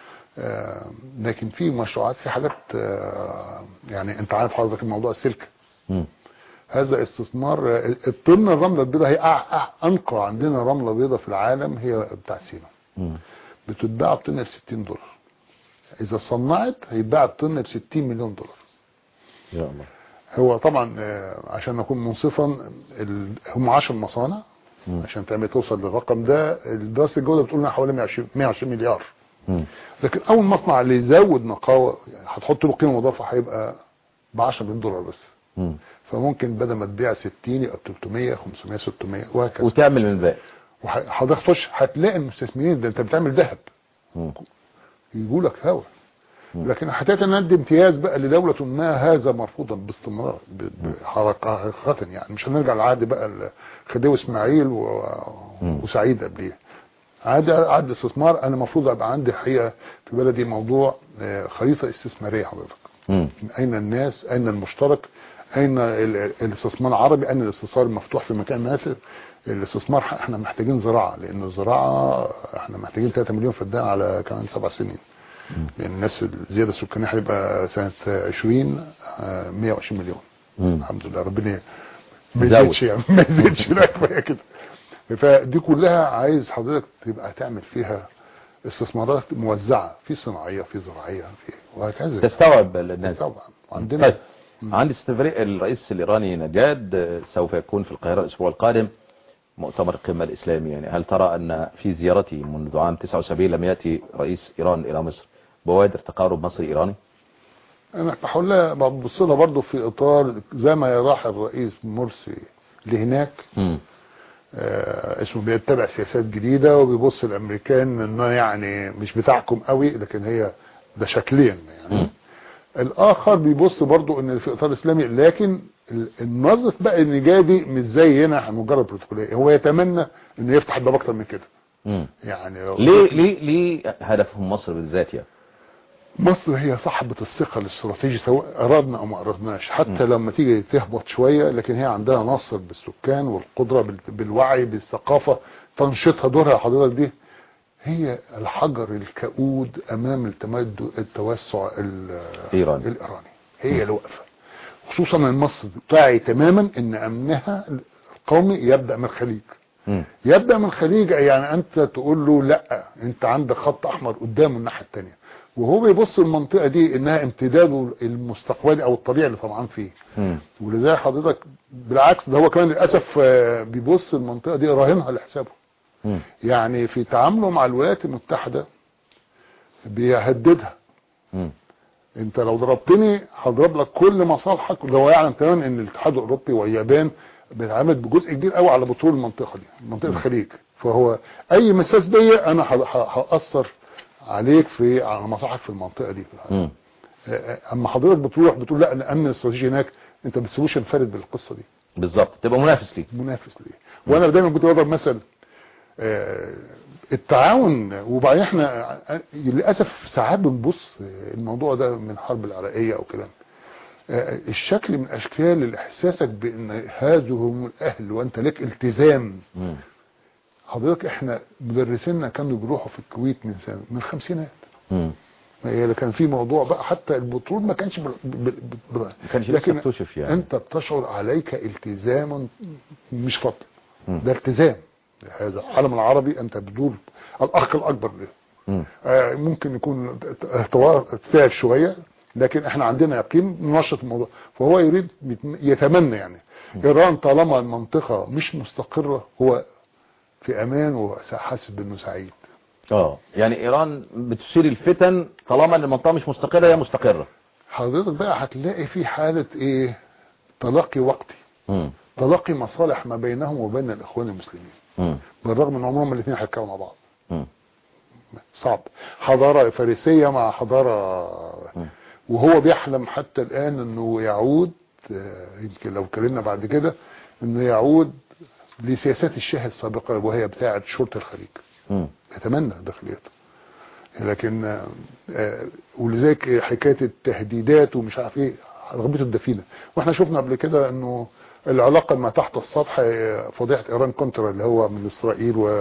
D: آه، لكن في مشروعات في حاجات آه، يعني انت عارف حضرتك موضوع السلك
B: مم.
D: هذا استثمار آه، الطن الرمله البيضاء هي أع- أع- انقى عندنا رمله بيضاء في العالم هي بتاع سينا
B: مم.
D: بتتباع بطن ب 60 دولار اذا صنعت هيتباع الطن ب 60 مليون دولار
B: يا الله
D: هو طبعا آه، عشان اكون منصفا ال- هم 10 مصانع
B: مم.
D: عشان تعمل توصل للرقم ده دراسه الجوده بتقول انها حوالي 120 120 مليار
B: مم.
D: لكن اول مصنع اللي يزود نقاوه يعني هتحط له قيمه مضافه هيبقى ب 10 مليون دولار بس
B: مم.
D: فممكن بدل ما تبيع 60 يبقى ب 300 500 600 وهكذا
B: وتعمل من الباقي
D: وحضرتك تخش هتلاقي المستثمرين ده انت بتعمل ذهب
B: مم.
D: يجوا لك هوا لكن حتى ندي امتياز بقى لدولة ما هذا مرفوضا باستمرار ب- بحركة حقيقة يعني مش هنرجع لعهد بقى الخديوي اسماعيل و...
B: مم.
D: وسعيد قبليه عهد عهد استثمار انا المفروض ابقى عندي حقيقة في بلدي موضوع آه، خريطة استثمارية حضرتك
B: مم.
D: من اين الناس اين المشترك اين ال- ال- الاستثمار العربي اين الاستثمار المفتوح في مكان نافذ الاستثمار ح- احنا محتاجين زراعه لان الزراعه احنا محتاجين 3 مليون فدان على كمان سبع سنين لان الناس الزياده السكانيه هيبقى سنه 20 آه، 120 مليون
B: مم.
D: الحمد لله ربنا ما
B: يزود.
D: يزيدش يعني ما يزيدش لا كفايه كده فدي كلها عايز حضرتك تبقى تعمل فيها استثمارات موزعه في صناعيه في زراعيه في وهكذا
B: تستوعب الناس
D: طبعا عندنا
B: طيب عندي استفريق الرئيس الإيراني نجاد آه، سوف يكون في القاهرة الأسبوع القادم مؤتمر القمة الإسلامي يعني هل ترى أن في زيارته منذ عام 79 لم يأتي رئيس إيران إلى مصر بوادر تقارب مصري إيراني
D: انا بحاول لها ببص لها برضه في اطار زي ما راح الرئيس مرسي لهناك
B: مم.
D: آه اسمه بيتبع سياسات جديده وبيبص الامريكان انه يعني مش بتاعكم قوي لكن هي ده شكليا يعني
B: مم.
D: الاخر بيبص برضه ان في اطار اسلامي لكن ال- النظر بقى النجادي مش زينا مجرد بروتوكوليه هو يتمنى انه يفتح الباب اكتر من كده
B: مم.
D: يعني لو
B: ليه ليه ليه هدفهم مصر بالذات يعني
D: مصر هي صاحبة الثقة الاستراتيجي سواء أرادنا أو ما أرادناش حتى لما تيجي تهبط شوية لكن هي عندها نصر بالسكان والقدرة بال- بالوعي بالثقافة تنشيطها دورها حضرتك دي هي الحجر الكؤود أمام التمد التوسع ال-
B: إيراني.
D: الإيراني هي اللي واقفة خصوصا ان مصر تعي تماما ان امنها القومي يبدأ من الخليج
B: مم.
D: يبدأ من الخليج يعني انت تقول له لا انت عندك خط احمر قدامه الناحية التانية وهو بيبص المنطقة دي انها امتداده المستقبلي او الطبيعي اللي طبعا فيه
B: مم.
D: ولذلك حضرتك بالعكس ده هو كمان للاسف آه، بيبص المنطقة دي راهنها لحسابه
B: مم.
D: يعني في تعامله مع الولايات المتحدة بيهددها
B: مم.
D: انت لو ضربتني هضرب لك كل مصالحك وده هو يعلم تماما ان الاتحاد الاوروبي واليابان بيتعامل بجزء كبير قوي على بترول المنطقه دي منطقه الخليج فهو اي مساس بيا انا ه- ه- هاثر عليك في على مصالحك في المنطقه دي
B: مم.
D: اما حضرتك بتروح بتقول لا الامن الاستراتيجي هناك انت ما بتسيبوش ينفرد بالقصه دي
B: بالظبط تبقى منافس ليه
D: منافس ليه وانا دايما كنت بضرب مثل آه، التعاون وبعدين احنا آه، للاسف ساعات بنبص آه، الموضوع ده من الحرب العراقيه او كده آه، الشكل من اشكال احساسك بان هذا هم الاهل وانت لك التزام
B: مم.
D: حضرتك احنا مدرسينا كانوا بيروحوا في الكويت من سنه من الخمسينات
B: مم.
D: هي كان في موضوع بقى حتى البترول ما كانش بال- بال- بال-
B: ما كانش لسه اكتشف يعني
D: انت بتشعر عليك التزاما مش فضل
B: مم.
D: ده التزام هذا العالم العربي انت بدور الاخ الاكبر له
B: مم.
D: آه، ممكن يكون تفاعل شويه لكن احنا عندنا يقين ننشط الموضوع فهو يريد يتمنى يعني ايران طالما المنطقه مش مستقره هو في امان وحاسس بانه سعيد
B: اه يعني ايران بتثير الفتن طالما ان المنطقه مش مستقره هي مستقره
D: حضرتك بقى هتلاقي في حاله ايه تلقي وقتي
B: مم.
D: تلقي مصالح ما بينهم وبين الاخوان المسلمين
B: مم.
D: بالرغم ان عمرهم الاثنين هيركبوا مع بعض
B: مم.
D: صعب حضارة فارسية مع حضارة
B: مم.
D: وهو بيحلم حتى الآن انه يعود آه، يمكن لو اتكلمنا بعد كده انه يعود لسياسات الشاه السابقة وهي بتاعة شرطة الخليج
B: مم.
D: يتمنى داخليته لكن آه، آه، ولذلك حكاية التهديدات ومش عارف ايه رغبته الدفينه واحنا شفنا قبل كده انه العلاقه ما تحت السطح آه، فضيحه ايران كونترا اللي هو من اسرائيل و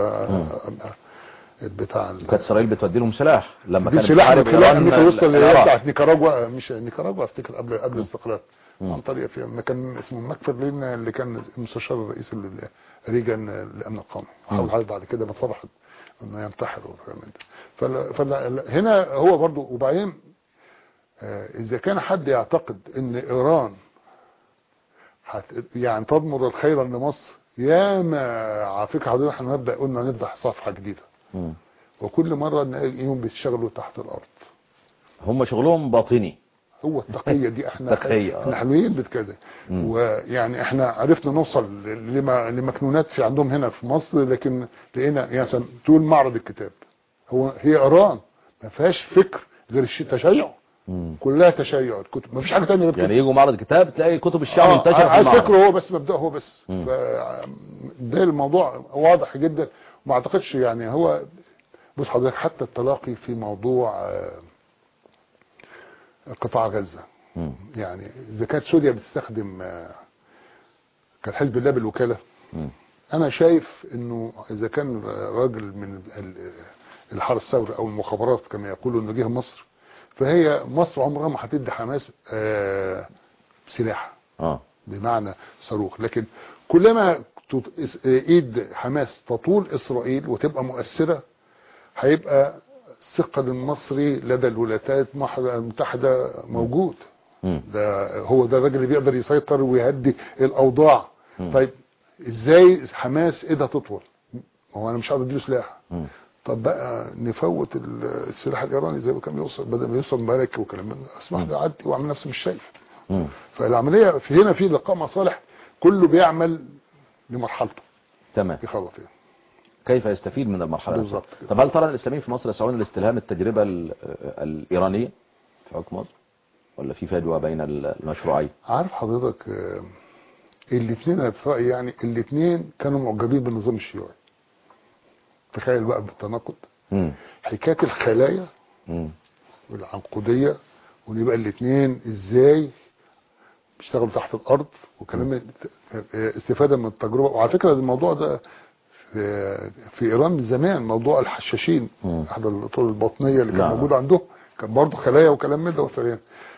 D: بتاع ال-
B: كانت اسرائيل بتودي لهم سلاح لما
D: دي
B: كانت
D: سلاح من
B: بتحارب
D: خلال
B: إيران
D: امريكا وصل اللي هي
B: العراق.
D: بتاعت نيكاراجوا مش نيكاراجوا افتكر قبل قبل
B: مم.
D: الاستقلال
B: مم.
D: عن طريق في ما كان اسمه ماكفرلين اللي كان مستشار الرئيس ال- ريجان للامن القومي
B: مم.
D: حاول بعد كده ما اتفضحت انه ينتحر وكلام من ده فال- فال- هنا هو برضو وبعدين آه، اذا كان حد يعتقد ان ايران هت يعني تضمر الخير لمصر يا ما على فكره حضرتك احنا نبدا قلنا نفتح صفحه جديده
B: مم.
D: وكل مره نلاقيهم بيشتغلوا تحت الارض
B: هم شغلهم باطني
D: هو التقية دي احنا
B: تقية، آه.
D: احنا حلوين بكده
B: مم.
D: ويعني احنا عرفنا نوصل لما لمكنونات في عندهم هنا في مصر لكن لقينا يعني مثلا تقول معرض الكتاب هو هي ايران ما فيهاش فكر غير الش- تشيع
B: مم.
D: كلها تشيع الكتب ما فيش حاجه ثانيه غير
B: يعني
D: كتب.
B: يجوا معرض كتاب تلاقي كتب الشعب
D: آه،
B: منتشره في
D: على
B: المعرض
D: فكره هو بس مبدأ هو بس
B: مم.
D: ف- ده الموضوع واضح جدا وما اعتقدش يعني هو بص حضرتك حتى التلاقي في موضوع آه، قطاع غزه
B: مم.
D: يعني اذا كانت سوريا بتستخدم آه، كان حزب الله بالوكاله
B: مم.
D: انا شايف انه اذا كان راجل من ال- الحرس الثوري او المخابرات كما يقولوا انه جه مصر فهي مصر عمرها ما هتدي حماس آه، سلاح
B: اه
D: بمعنى صاروخ لكن كلما تط- إس- ايد حماس تطول اسرائيل وتبقى مؤثره هيبقى الثقل المصري لدى الولايات المتحده موجود
B: مم.
D: ده هو ده الراجل اللي بيقدر يسيطر ويهدي الاوضاع
B: مم.
D: طيب ازاي حماس ايدها تطول هو انا مش هقدر اديله سلاح
B: مم.
D: طب بقى نفوت ال- السلاح الايراني زي ما كان بيوصل بدل ما يوصل مبارك وكلام من ده اسمح لي اعدي واعمل نفسي مش شايف
B: مم.
D: فالعمليه في هنا في لقاء مصالح كله بيعمل لمرحلته
B: تمام
D: يخلط يعني
B: كيف يستفيد من المرحله نفسها؟
D: بالظبط كده.
B: طب هل ترى الاسلاميين في مصر يسعون لاستلهام التجربه ال- الايرانيه في حكم مصر ولا في فجوه بين المشروعين
D: عارف حضرتك آه، الاثنين انا في رايي يعني الاثنين كانوا معجبين بالنظام الشيوعي تخيل بقى بالتناقض
B: مم.
D: حكايه الخلايا
B: مم.
D: والعنقوديه ونبقى الاثنين ازاي بيشتغلوا تحت الارض وكلام من- استفاده من التجربه وعلى فكره الموضوع ده في, في ايران من زمان موضوع الحشاشين
B: مم.
D: احد الاطر البطنيه اللي كان
B: نعم.
D: موجود عندهم كان برضه خلايا وكلام من ده وفريان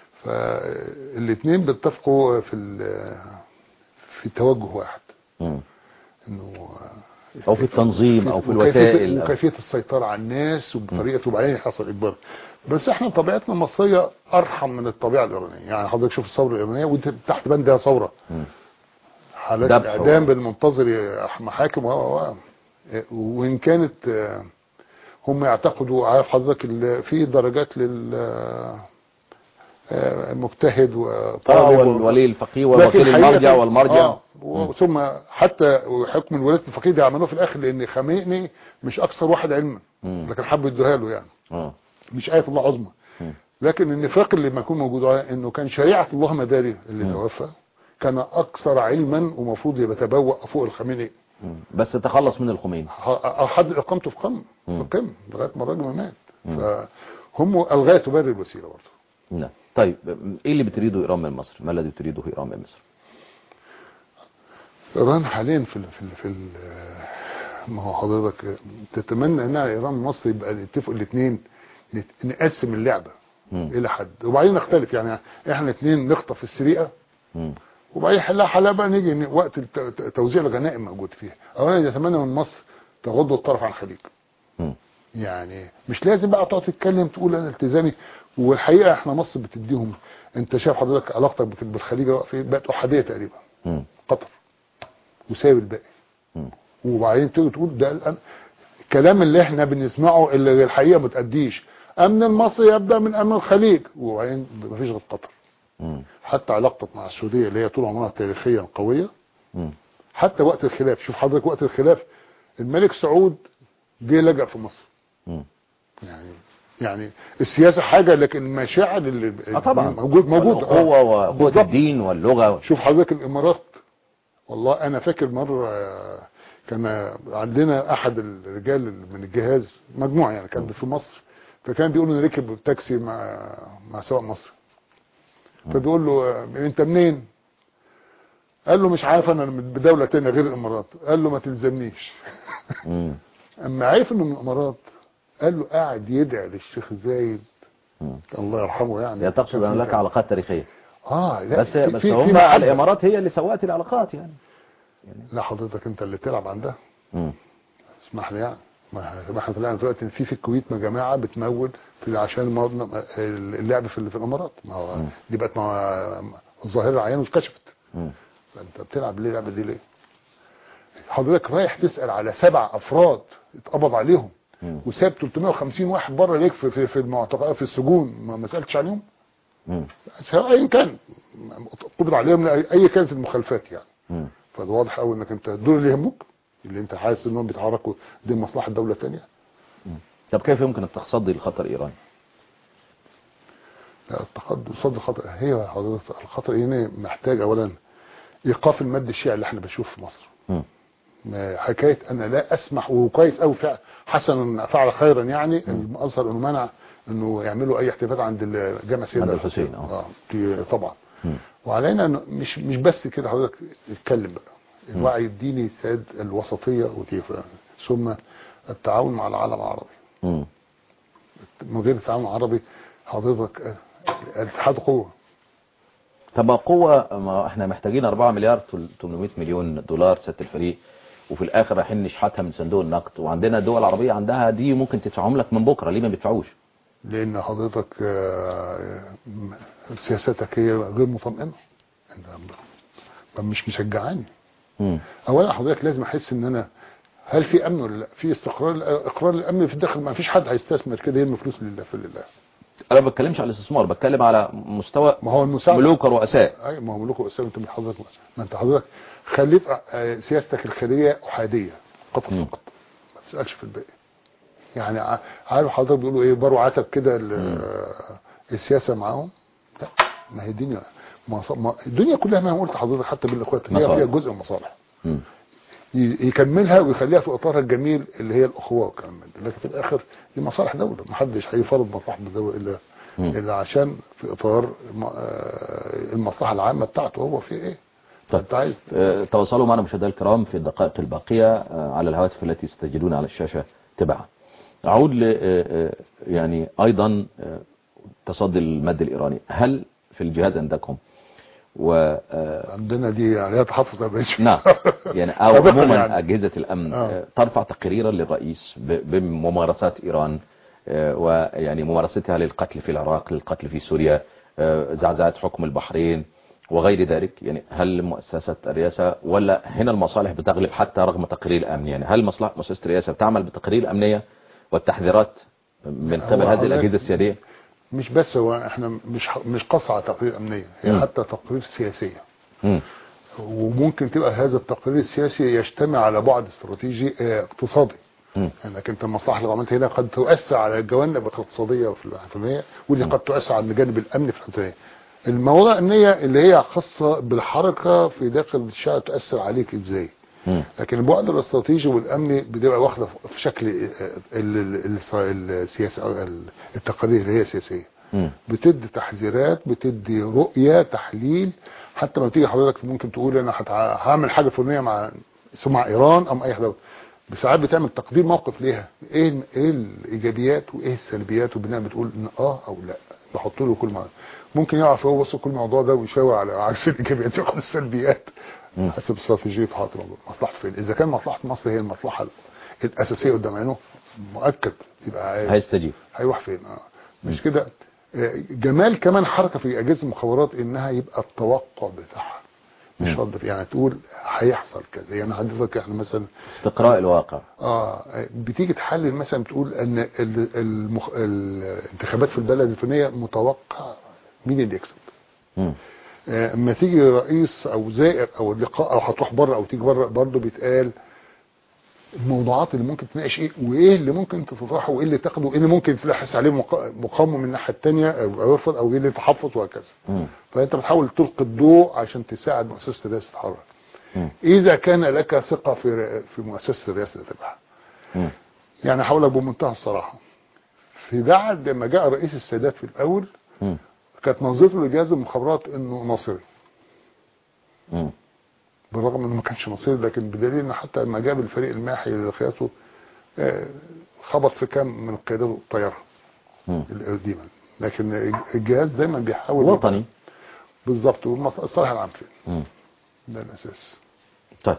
D: فالاثنين بيتفقوا في ال- في توجه واحد
B: مم.
D: انه
B: او في التنظيم او في
D: وكيفية-
B: الوسائل أو-
D: وكيفيه السيطره على الناس وبطريقه وبعدين حصل اجبار بس احنا طبيعتنا المصريه ارحم من الطبيعه الايرانيه يعني حضرتك شوف الثوره الايرانيه وانت تحت بندها ثوره
B: مم.
D: حالات
B: ذبح
D: الاعدام
B: و-
D: بالمنتظر محاكم و و- و- وان كانت آه، هم يعتقدوا عارف حضرتك ال- في درجات لل آه، مجتهد
B: اه
D: وطالب
B: والولي الفقيه
D: لكن
B: ووكيل
D: حقيقة-
B: المرجع والمرجع
D: آه و- ثم حتى حكم الولايه الفقيه دي عملوه في الاخر لان خامنئي مش اكثر واحد علما
B: مم.
D: لكن حبوا يدوها له يعني
B: اه
D: مش آية الله عظمى
B: مم.
D: لكن النفاق اللي ما يكون موجود عليه انه كان شريعة الله مداري اللي
B: مم.
D: توفى كان اكثر علما ومفروض يتبوأ فوق الخميني
B: مم. بس تخلص من الخميني
D: ح- حد اقامته في قم
B: مم.
D: في قم لغايه ما الراجل ما مات
B: مم.
D: فهم الغايه تبرر الوسيله برضه
B: نعم طيب ايه اللي بتريده ايران من مصر ما الذي تريده ايران من مصر
D: ايران حاليا في ال في ال في ال ما هو حضرتك تتمنى ان ايران ومصر يبقى يتفقوا الاثنين نقسم اللعبه
B: مم.
D: الى حد وبعدين نختلف يعني احنا اثنين نخطف السرقه
B: مم.
D: وبعدين حلها حلها بقى نيجي إن وقت الت- ت- توزيع الغنائم موجود فيها اولا يتمنى من مصر تغض الطرف عن الخليج
B: مم.
D: يعني مش لازم بقى تقعد تتكلم تقول انا التزامي والحقيقه احنا مصر بتديهم انت شايف حضرتك علاقتك بت- بالخليج في بقت احاديه تقريبا
B: مم.
D: قطر وسايب الباقي
B: مم.
D: وبعدين تيجي تقول ده الآن الكلام اللي احنا بنسمعه اللي الحقيقه ما تأديش امن المصري يبدا من امن الخليج وبعدين مفيش غير قطر
B: مم.
D: حتى علاقتك مع السعوديه اللي هي طول عمرها تاريخيا قويه
B: مم.
D: حتى وقت الخلاف شوف حضرتك وقت الخلاف الملك سعود جه لجأ في مصر
B: مم.
D: يعني يعني السياسه حاجه لكن المشاعر اللي
B: اه طبعا
D: موجود موجود
B: القوة وقوة
D: بالظبط.
B: الدين واللغة
D: شوف حضرتك الامارات والله انا فاكر مره آه، كان عندنا احد الرجال من الجهاز مجموعه يعني كان في مصر فكان بيقول انه ركب تاكسي مع مع سواق مصري فبيقول له آه، انت منين قال له مش عارف انا من بدولة تانية غير الامارات قال له ما تلزمنيش
B: مم.
D: اما عرف انه من الامارات قال له قاعد يدعي للشيخ زايد
B: مم.
D: الله يرحمه يعني
B: هي تقصد ان لك علاقات تاريخيه
D: اه لا
B: بس
D: في-
B: بس
D: في-
B: هم
D: في محبة.
B: الامارات هي اللي سوت العلاقات يعني
D: لا حضرتك انت اللي تلعب عندها
B: مم.
D: اسمح لي يعني ما ما احنا طلعنا دلوقتي إن في في الكويت جماعه بتمول في عشان الموضوع- اللعب في في الامارات ما هو
B: مم.
D: دي بقت ما الظاهره العيان اتكشفت
B: مم.
D: فانت بتلعب ليه اللعبه دي ليه؟ حضرتك رايح تسال على سبع افراد اتقبض عليهم
B: مم.
D: وساب 350 واحد بره ليك في في في المعتقلات في السجون ما ما سالتش عليهم
B: مم.
D: سواء ايا كان قبض عليهم اي كانت المخالفات يعني
B: مم.
D: فده واضح قوي انك انت دول اللي يهموك اللي انت حاسس انهم بيتحركوا دي مصلحه دوله تانية
B: طب كيف يمكن التصدي للخطر الايراني
D: لا التقدم صد الخطر هي حضرتك الخطر هنا محتاج اولا ايقاف المد الشيعي اللي احنا بنشوفه في مصر
B: مم.
D: ما حكايه انا لا اسمح وكويس قوي فعل حسنا فعل خيرا يعني الازهر انه منع انه يعملوا اي احتفالات عند الجامع سيدنا
B: عند الحسين، اه.
D: اه دي طبعا
B: مم.
D: وعلينا إنه مش مش بس كده حضرتك اتكلم بقى الوعي الديني ساد الوسطيه ودي ثم التعاون مع العالم العربي
B: مم.
D: من غير التعاون العربي حضرتك آه، الاتحاد قوه
B: طب ما قوة ما احنا محتاجين 4 مليار تل- 800 مليون دولار ست الفريق وفي الاخر رايحين نشحتها من صندوق النقد وعندنا دول عربية عندها دي ممكن تدفعهم لك من بكرة ليه ما بيدفعوش
D: لان حضرتك آه، م- سياستك هي غير مطمئنه انت طب مش مشجعاني
B: مم.
D: اولا حضرتك لازم احس ان انا هل في امن ولا لا في استقرار اقرار الامن في الداخل ما فيش حد هيستثمر كده يرمي فلوس لله في لله
B: انا ما بتكلمش على الاستثمار بتكلم على مستوى
D: ما هو المساعده
B: ملوك ورؤساء
D: اي ما هو ملوك واسامه انت من حضرتك ما انت حضرتك خليت آه، سياستك الخارجيه احاديه فقط
B: مم.
D: فقط ما تسالش في الباقي يعني ع- عارف حضرتك بيقولوا ايه بروا عتب كده ال- آه، السياسه معاهم لا ما هي الدنيا مص- ما الدنيا كلها ما قلت لحضرتك حتى بين الاخوات هي
B: مصالح.
D: فيها جزء من مصالح
B: مم.
D: ي- يكملها ويخليها في اطارها الجميل اللي هي الاخوه والكلام من ده لكن في الاخر دي مصالح دوله ما حدش هيفرض مصلحه الدوله الا
B: مم.
D: الا عشان في اطار م- آه، المصلحه العامه بتاعته هو في ايه
B: طيب.
D: انت عايز
B: آه، تواصلوا معنا مشاهدينا الكرام في الدقائق الباقية آه، على الهواتف التي ستجدون على الشاشة تبعا أعود ل آه، آه، يعني أيضا آه، تصدي المد الإيراني هل في الجهاز عندكم و آه،
D: عندنا دي عليها تحفظ يا باشا
B: نعم يعني أو
D: سابقاً
B: عموما
D: يعني.
B: أجهزة الأمن
D: آه.
B: آه، ترفع تقريرا للرئيس ب- بممارسات إيران آه، ويعني ممارستها للقتل في العراق للقتل في سوريا آه، زعزعة حكم البحرين وغير ذلك يعني هل مؤسسة الرئاسة ولا هنا المصالح بتغلب حتى رغم تقرير الأمن يعني هل مصلحة مؤسسة الرئاسة بتعمل بتقرير الأمنية والتحذيرات من
D: هو
B: قبل هذه
D: حضرتك-
B: الأجهزة السيادية
D: مش بس هو احنا مش مش قصة على تقرير امنيه هي
B: مم.
D: حتى تقرير سياسيه
B: مم.
D: وممكن تبقى هذا التقرير السياسي يجتمع على بعد استراتيجي آه، اقتصادي
B: مم.
D: انك انت المصلحه اللي عملتها هنا قد تؤثر على الجوانب الاقتصاديه في الحكوميه واللي قد تؤثر على الجانب الامني في الحكوميه المواضيع الامنيه اللي هي خاصه بالحركه في داخل الشارع تاثر عليك ازاي
B: مم.
D: لكن البعد الاستراتيجي والامني بتبقى واخده في شكل آه، ال- ال- السياسه أو ال- التقارير اللي هي سياسيه
B: مم.
D: بتدي تحذيرات بتدي رؤية تحليل حتى ما تيجي حضرتك ممكن تقول انا هتع- هعمل حاجة فلانية مع سواء مع ايران او مع اي دولة بساعات بتعمل تقدير موقف ليها ايه ال- ايه الايجابيات وايه السلبيات وبناء بتقول ان اه او لا بحط له كل ما ممكن يعرف هو بص كل موضوع ده ويشاور على عكس الايجابيات ياخد السلبيات
B: مم.
D: حسب استراتيجيه حاطط الموضوع مصلحه فين اذا كان مصلحه مصر هي المصلحه الاساسيه قدام عينه مؤكد يبقى عارف
B: هيستجيب
D: هيروح فين اه مش كده آه، جمال كمان حركه في اجهزه المخابرات انها يبقى التوقع بتاعها مش
B: مم.
D: رد يعني تقول هيحصل كذا يعني حضرتك احنا مثلا
B: استقراء الواقع
D: اه بتيجي تحلل مثلا بتقول ان ال- المخ... الانتخابات في البلد الفلانيه متوقع مين اللي يكسب
B: مم.
D: آه، اما تيجي رئيس او زائر او اللقاء او هتروح بره او تيجي بره برضه بيتقال الموضوعات اللي ممكن تناقش ايه وايه اللي ممكن تطرحه وايه اللي تاخده وايه اللي ممكن تلاحظ عليه مقا- مقاومه من الناحيه الثانيه او أو يرفض او ايه اللي تحفظ وهكذا
B: مم.
D: فانت بتحاول تلقي الضوء عشان تساعد مؤسسه الرئاسه تتحرك
B: مم.
D: اذا كان لك ثقه في ر- في مؤسسه الرئاسه اللي تبعها
B: مم.
D: يعني هقولها بمنتهى الصراحه في بعد ما جاء رئيس السادات في الاول
B: مم.
D: كانت نظرته لجهاز المخابرات انه ناصري
B: مم.
D: بالرغم انه ما كانش ناصري لكن بدليل ان حتى لما جاب الفريق الماحي لقيادته آه، خبط في كام من قيادات الطياره
B: مم.
D: القديمه لكن الجهاز دايما بيحاول
B: وطني
D: بالظبط والمصالح العام فين
B: مم.
D: ده الاساس
B: طيب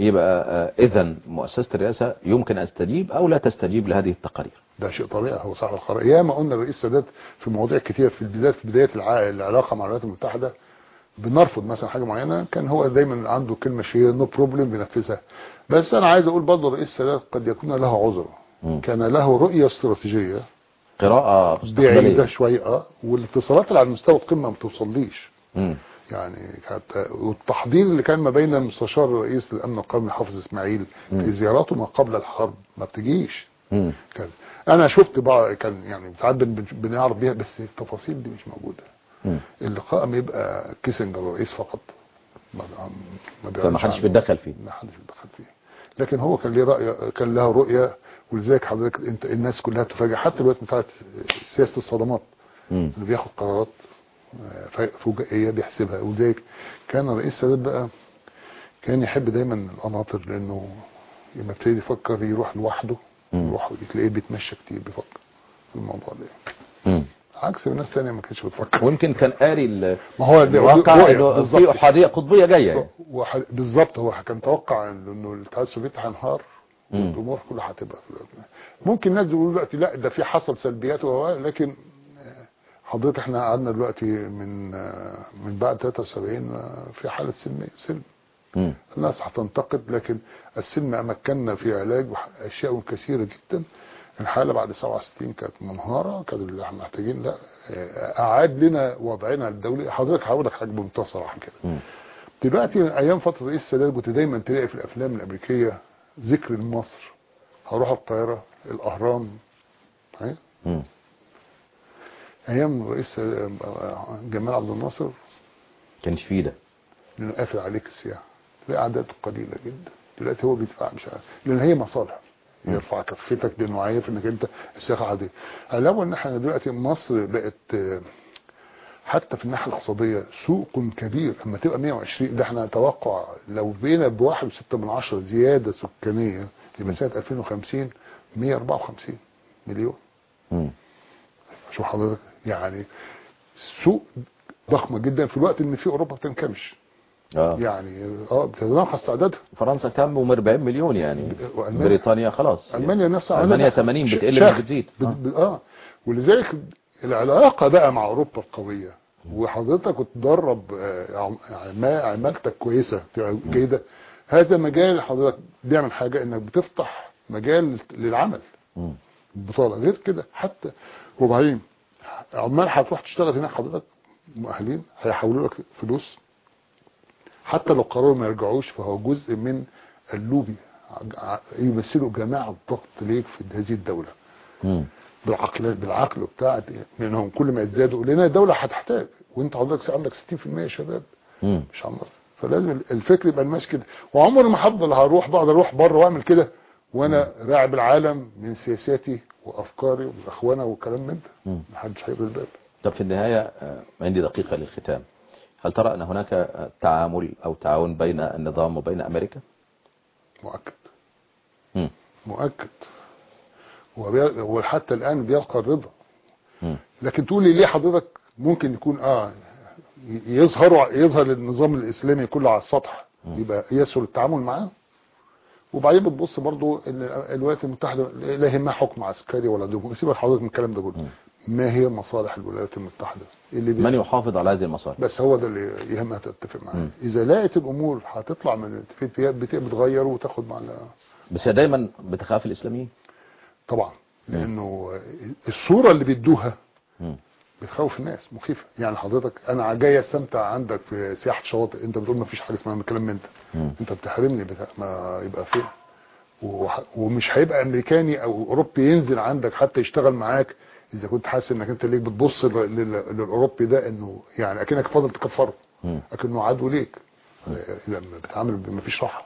B: يبقى اذا مؤسسة الرئاسة يمكن أن تستجيب أو لا تستجيب لهذه التقارير
D: ده شيء طبيعي هو صاحب القرار ياما قلنا الرئيس السادات في مواضيع كتير في البداية في بداية الع- العلاقة مع الولايات المتحدة بنرفض مثلا حاجة معينة كان هو دايما عنده كلمة شهيرة نو بروبلم بينفذها بس انا عايز اقول برضه الرئيس السادات قد يكون له عذر
B: مم.
D: كان له رؤية استراتيجية
B: قراءة
D: بعيدة
B: مستقبلية
D: شوية اه والاتصالات اللي على مستوى القمة ما بتوصليش
B: مم.
D: يعني كانت والتحضير اللي كان ما بين المستشار الرئيس للامن القومي حافظ اسماعيل في زياراته ما قبل الحرب ما بتجيش
B: مم.
D: كان انا شفت بقى كان يعني ساعات بن- بنعرف بيها بس التفاصيل دي مش موجوده
B: مم.
D: اللقاء ما يبقى كيسنجر الرئيس فقط ما ما
B: فما
D: بيعرفش
B: حدش
D: عنه.
B: بيتدخل فيه
D: ما حدش بيتدخل فيه لكن هو كان ليه رأي كان له رؤية ولذلك حضرتك انت الناس كلها تفاجئ حتى الوقت بتاعت سياسة الصدمات
B: مم.
D: اللي بياخد قرارات آه، ف- فجائية بيحسبها ولذلك كان الرئيس السادات بقى كان يحب دايما القناطر لانه لما ابتدي يفكر يروح لوحده
B: مم.
D: يروح تلاقيه بيتمشى كتير بيفكر في الموضوع ده
B: مم.
D: عكس الناس تانية ما كانتش بتفكر
B: ويمكن كان قاري ال-
D: ما هو ده
B: الواقع
D: رؤية
B: إنه في
D: بالظبط.
B: أحادية قطبية جاية يعني.
D: وح- بالظبط هو كان توقع انه الاتحاد السوفيتي هينهار
B: مم.
D: والامور كلها هتبقى في الوقت ده. ممكن الناس يقولوا دلوقتي لا ده في حصل سلبيات وهو لكن آه، حضرتك احنا قعدنا دلوقتي من آه، من بعد 73 آه، في حاله سلم سلم
B: مم.
D: الناس هتنتقد لكن السلم امكننا في علاج اشياء كثيره جدا الحاله بعد 67 كانت منهاره كانوا اللي احنا محتاجين لا آه، اعاد لنا وضعنا الدولي حضرتك هقول لك حاجه بمنتهى الصراحه كده
B: مم.
D: دلوقتي ايام فتره رئيس السادات كنت دايما تلاقي في الافلام الامريكيه ذكر لمصر هروح القاهره الاهرام ها؟
B: مم.
D: ايام الرئيس جمال عبد الناصر
B: كانش فيه ده
D: لانه قافل عليك السياحه تلاقي اعداده قليله جدا دلوقتي هو بيدفع مش عارف لان هي مصالح يرفع كفتك لانه عارف انك انت السياحه عاديه علاوه ان احنا دلوقتي مصر بقت آه، حتى في الناحيه الاقتصاديه سوق كبير اما تبقى 120 ده احنا توقع لو بقينا ب 1.6 من عشرة زياده سكانيه يبقى سنه 2050 154 مليون
B: مم.
D: شوف حضرتك يعني سوق ضخمه جدا في الوقت ان في اوروبا بتنكمش
B: اه
D: يعني اه بتتناقص استعدادها
B: فرنسا كام و 40 مليون يعني
D: وألمانيا.
B: بريطانيا خلاص
D: المانيا نفسها
B: المانيا
D: عندها
B: 80
D: ش-
B: بتقل
D: شاخ.
B: مش بتزيد
D: بت-
B: آه.
D: ب- اه ولذلك العلاقه بقى مع اوروبا القويه وحضرتك تدرب آه، عم- عما- عمالتك كويسه تبقى جيده هذا مجال حضرتك بيعمل حاجه انك بتفتح مجال للعمل
B: مم.
D: البطاله غير كده حتى وبعدين عمال هتروح تشتغل هناك حضرتك مؤهلين هيحولوا لك فلوس حتى لو قرروا ما يرجعوش فهو جزء من اللوبي ع- يمثلوا جماعه ضغط ليك في هذه الدوله
B: مم.
D: بالعقل بالعقل وبتاع لانهم كل ما يزدادوا لان الدوله هتحتاج وانت حضرتك عندك 60% شباب
B: مم.
D: مش عمر فلازم الفكر يبقى ماشي كده وعمر ما هفضل هروح بقدر اروح بره واعمل كده وانا راعب العالم من سياساتي وافكاري واخوانا والكلام من ده
B: مم.
D: محدش هيقدر الباب
B: طب في النهاية آه، عندي دقيقة للختام هل ترى أن هناك آه، تعامل أو تعاون بين النظام وبين أمريكا؟
D: مؤكد
B: مم.
D: مؤكد وبي- وحتى الان بيلقى الرضا
B: مم.
D: لكن تقول لي ليه حضرتك ممكن يكون اه ي- يظهروا يظهر النظام الاسلامي كله على السطح يبقى يسهل التعامل معاه وبعدين بتبص برضو ان الولايات المتحده لا يهمها حكم عسكري ولا ديمقراطي سيبك حضرتك من الكلام ده كله ما هي مصالح الولايات المتحده اللي بي...
B: من يحافظ على هذه المصالح؟
D: بس هو ده اللي يهمها تتفق معاه
B: مم.
D: اذا لقيت الامور هتطلع من الاتفاقيات بت- بتغير وتاخد مع ال-
B: بس هي دايما بتخاف الإسلاميين
D: طبعا لانه الصوره اللي بيدوها
B: مم.
D: بتخوف الناس مخيفه يعني حضرتك انا جاي استمتع عندك في سياحه شواطئ انت بتقول ما فيش حاجه اسمها كلام من
B: مم.
D: انت انت بتحرمني بتا... ما يبقى فين وح... ومش هيبقى امريكاني او اوروبي ينزل عندك حتى يشتغل معاك اذا كنت حاسس انك انت ليك بتبص لل... لل- للاوروبي ده انه يعني اكنك فاضل تكفره
B: مم.
D: اكنه عدو ليك لما بتعامل ما فيش راحه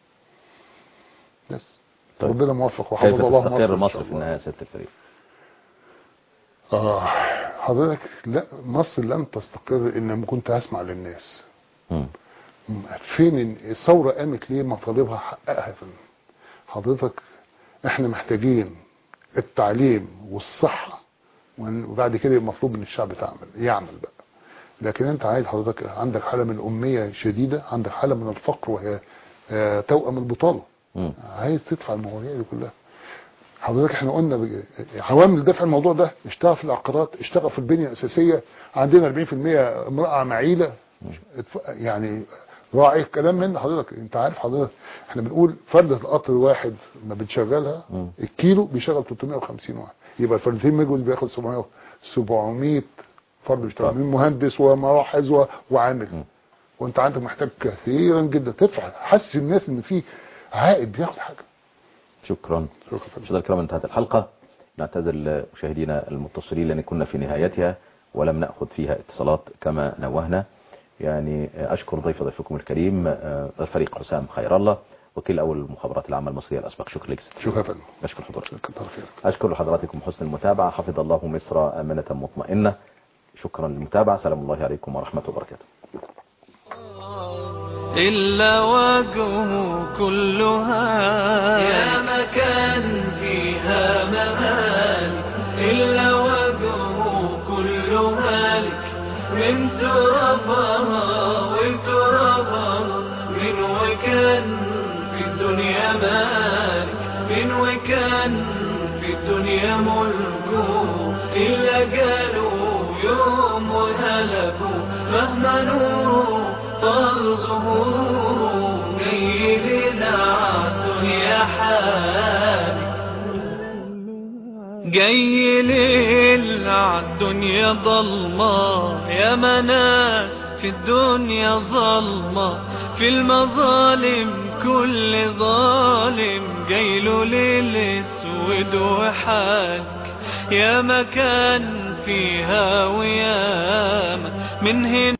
D: بس
B: طيب.
D: ربنا موفق
B: كيف
D: وحفظ الله مصر
B: تستقر
D: إن
B: مصر
D: شاء
B: في
D: الله.
B: النهاية يا سيادة الفريق؟
D: آه حضرتك لا مصر لن تستقر ان لما كنت هسمع للناس
B: مم.
D: فين ال- الثورة قامت ليه مطالبها حققها فين حضرتك احنا محتاجين التعليم والصحة وإن- وبعد كده يبقى مطلوب من الشعب تعمل يعمل بقى لكن انت عايز حضرتك عندك حالة من الأمية شديدة عندك حالة من الفقر وهي آه، توأم البطالة
B: مم.
D: عايز تدفع المواضيع دي كلها حضرتك احنا قلنا ب- عوامل دفع الموضوع ده اشتغل في العقارات اشتغل في البنية الأساسية عندنا 40% امرأة معيلة اتف- يعني راعي الكلام من حضرتك انت عارف حضرتك احنا بنقول فردة القطر الواحد ما بنشغلها
B: مم.
D: الكيلو بيشغل 350 واحد يبقى الفردتين مجوز بياخد 700 700 فرد بيشتغل
B: طب.
D: من مهندس ومراحز و- وعامل
B: مم.
D: وانت عندك محتاج كثيرا جدا تدفع حس الناس ان في عائد بياخد حاجه
B: شكرا
D: شكرا فندم.
B: مشاهدينا الكرام انتهت الحلقة نعتذر مشاهدينا المتصلين لأن كنا في نهايتها ولم نأخذ فيها اتصالات كما نوهنا يعني أشكر ضيف ضيفكم الكريم آه، الفريق حسام خير الله وكيل أول المخابرات العامة المصرية الأسبق شكرا لك ست.
D: شكرا يا فندم
B: أشكر حضرتك
D: كتر خيرك
B: أشكر حضراتكم حسن المتابعة حفظ الله مصر آمنة مطمئنة شكرا للمتابعة سلام الله عليكم ورحمة الله وبركاته
A: إلا وجهه كلها يا مكان فيها ممالك إلا وجهه كلها لك من ترابها وترابها من وكان في الدنيا مالك من وكان في الدنيا ملكه إلا قالوا يوم وهلكوا مهما نور طال ظهوره جايبنا عالدنيا حالك جاي ليل عالدنيا ضلمة يا مناس في الدنيا ظلمة في المظالم كل ظالم جاي له ليل اسود وحالك يا مكان فيها وياما من هنا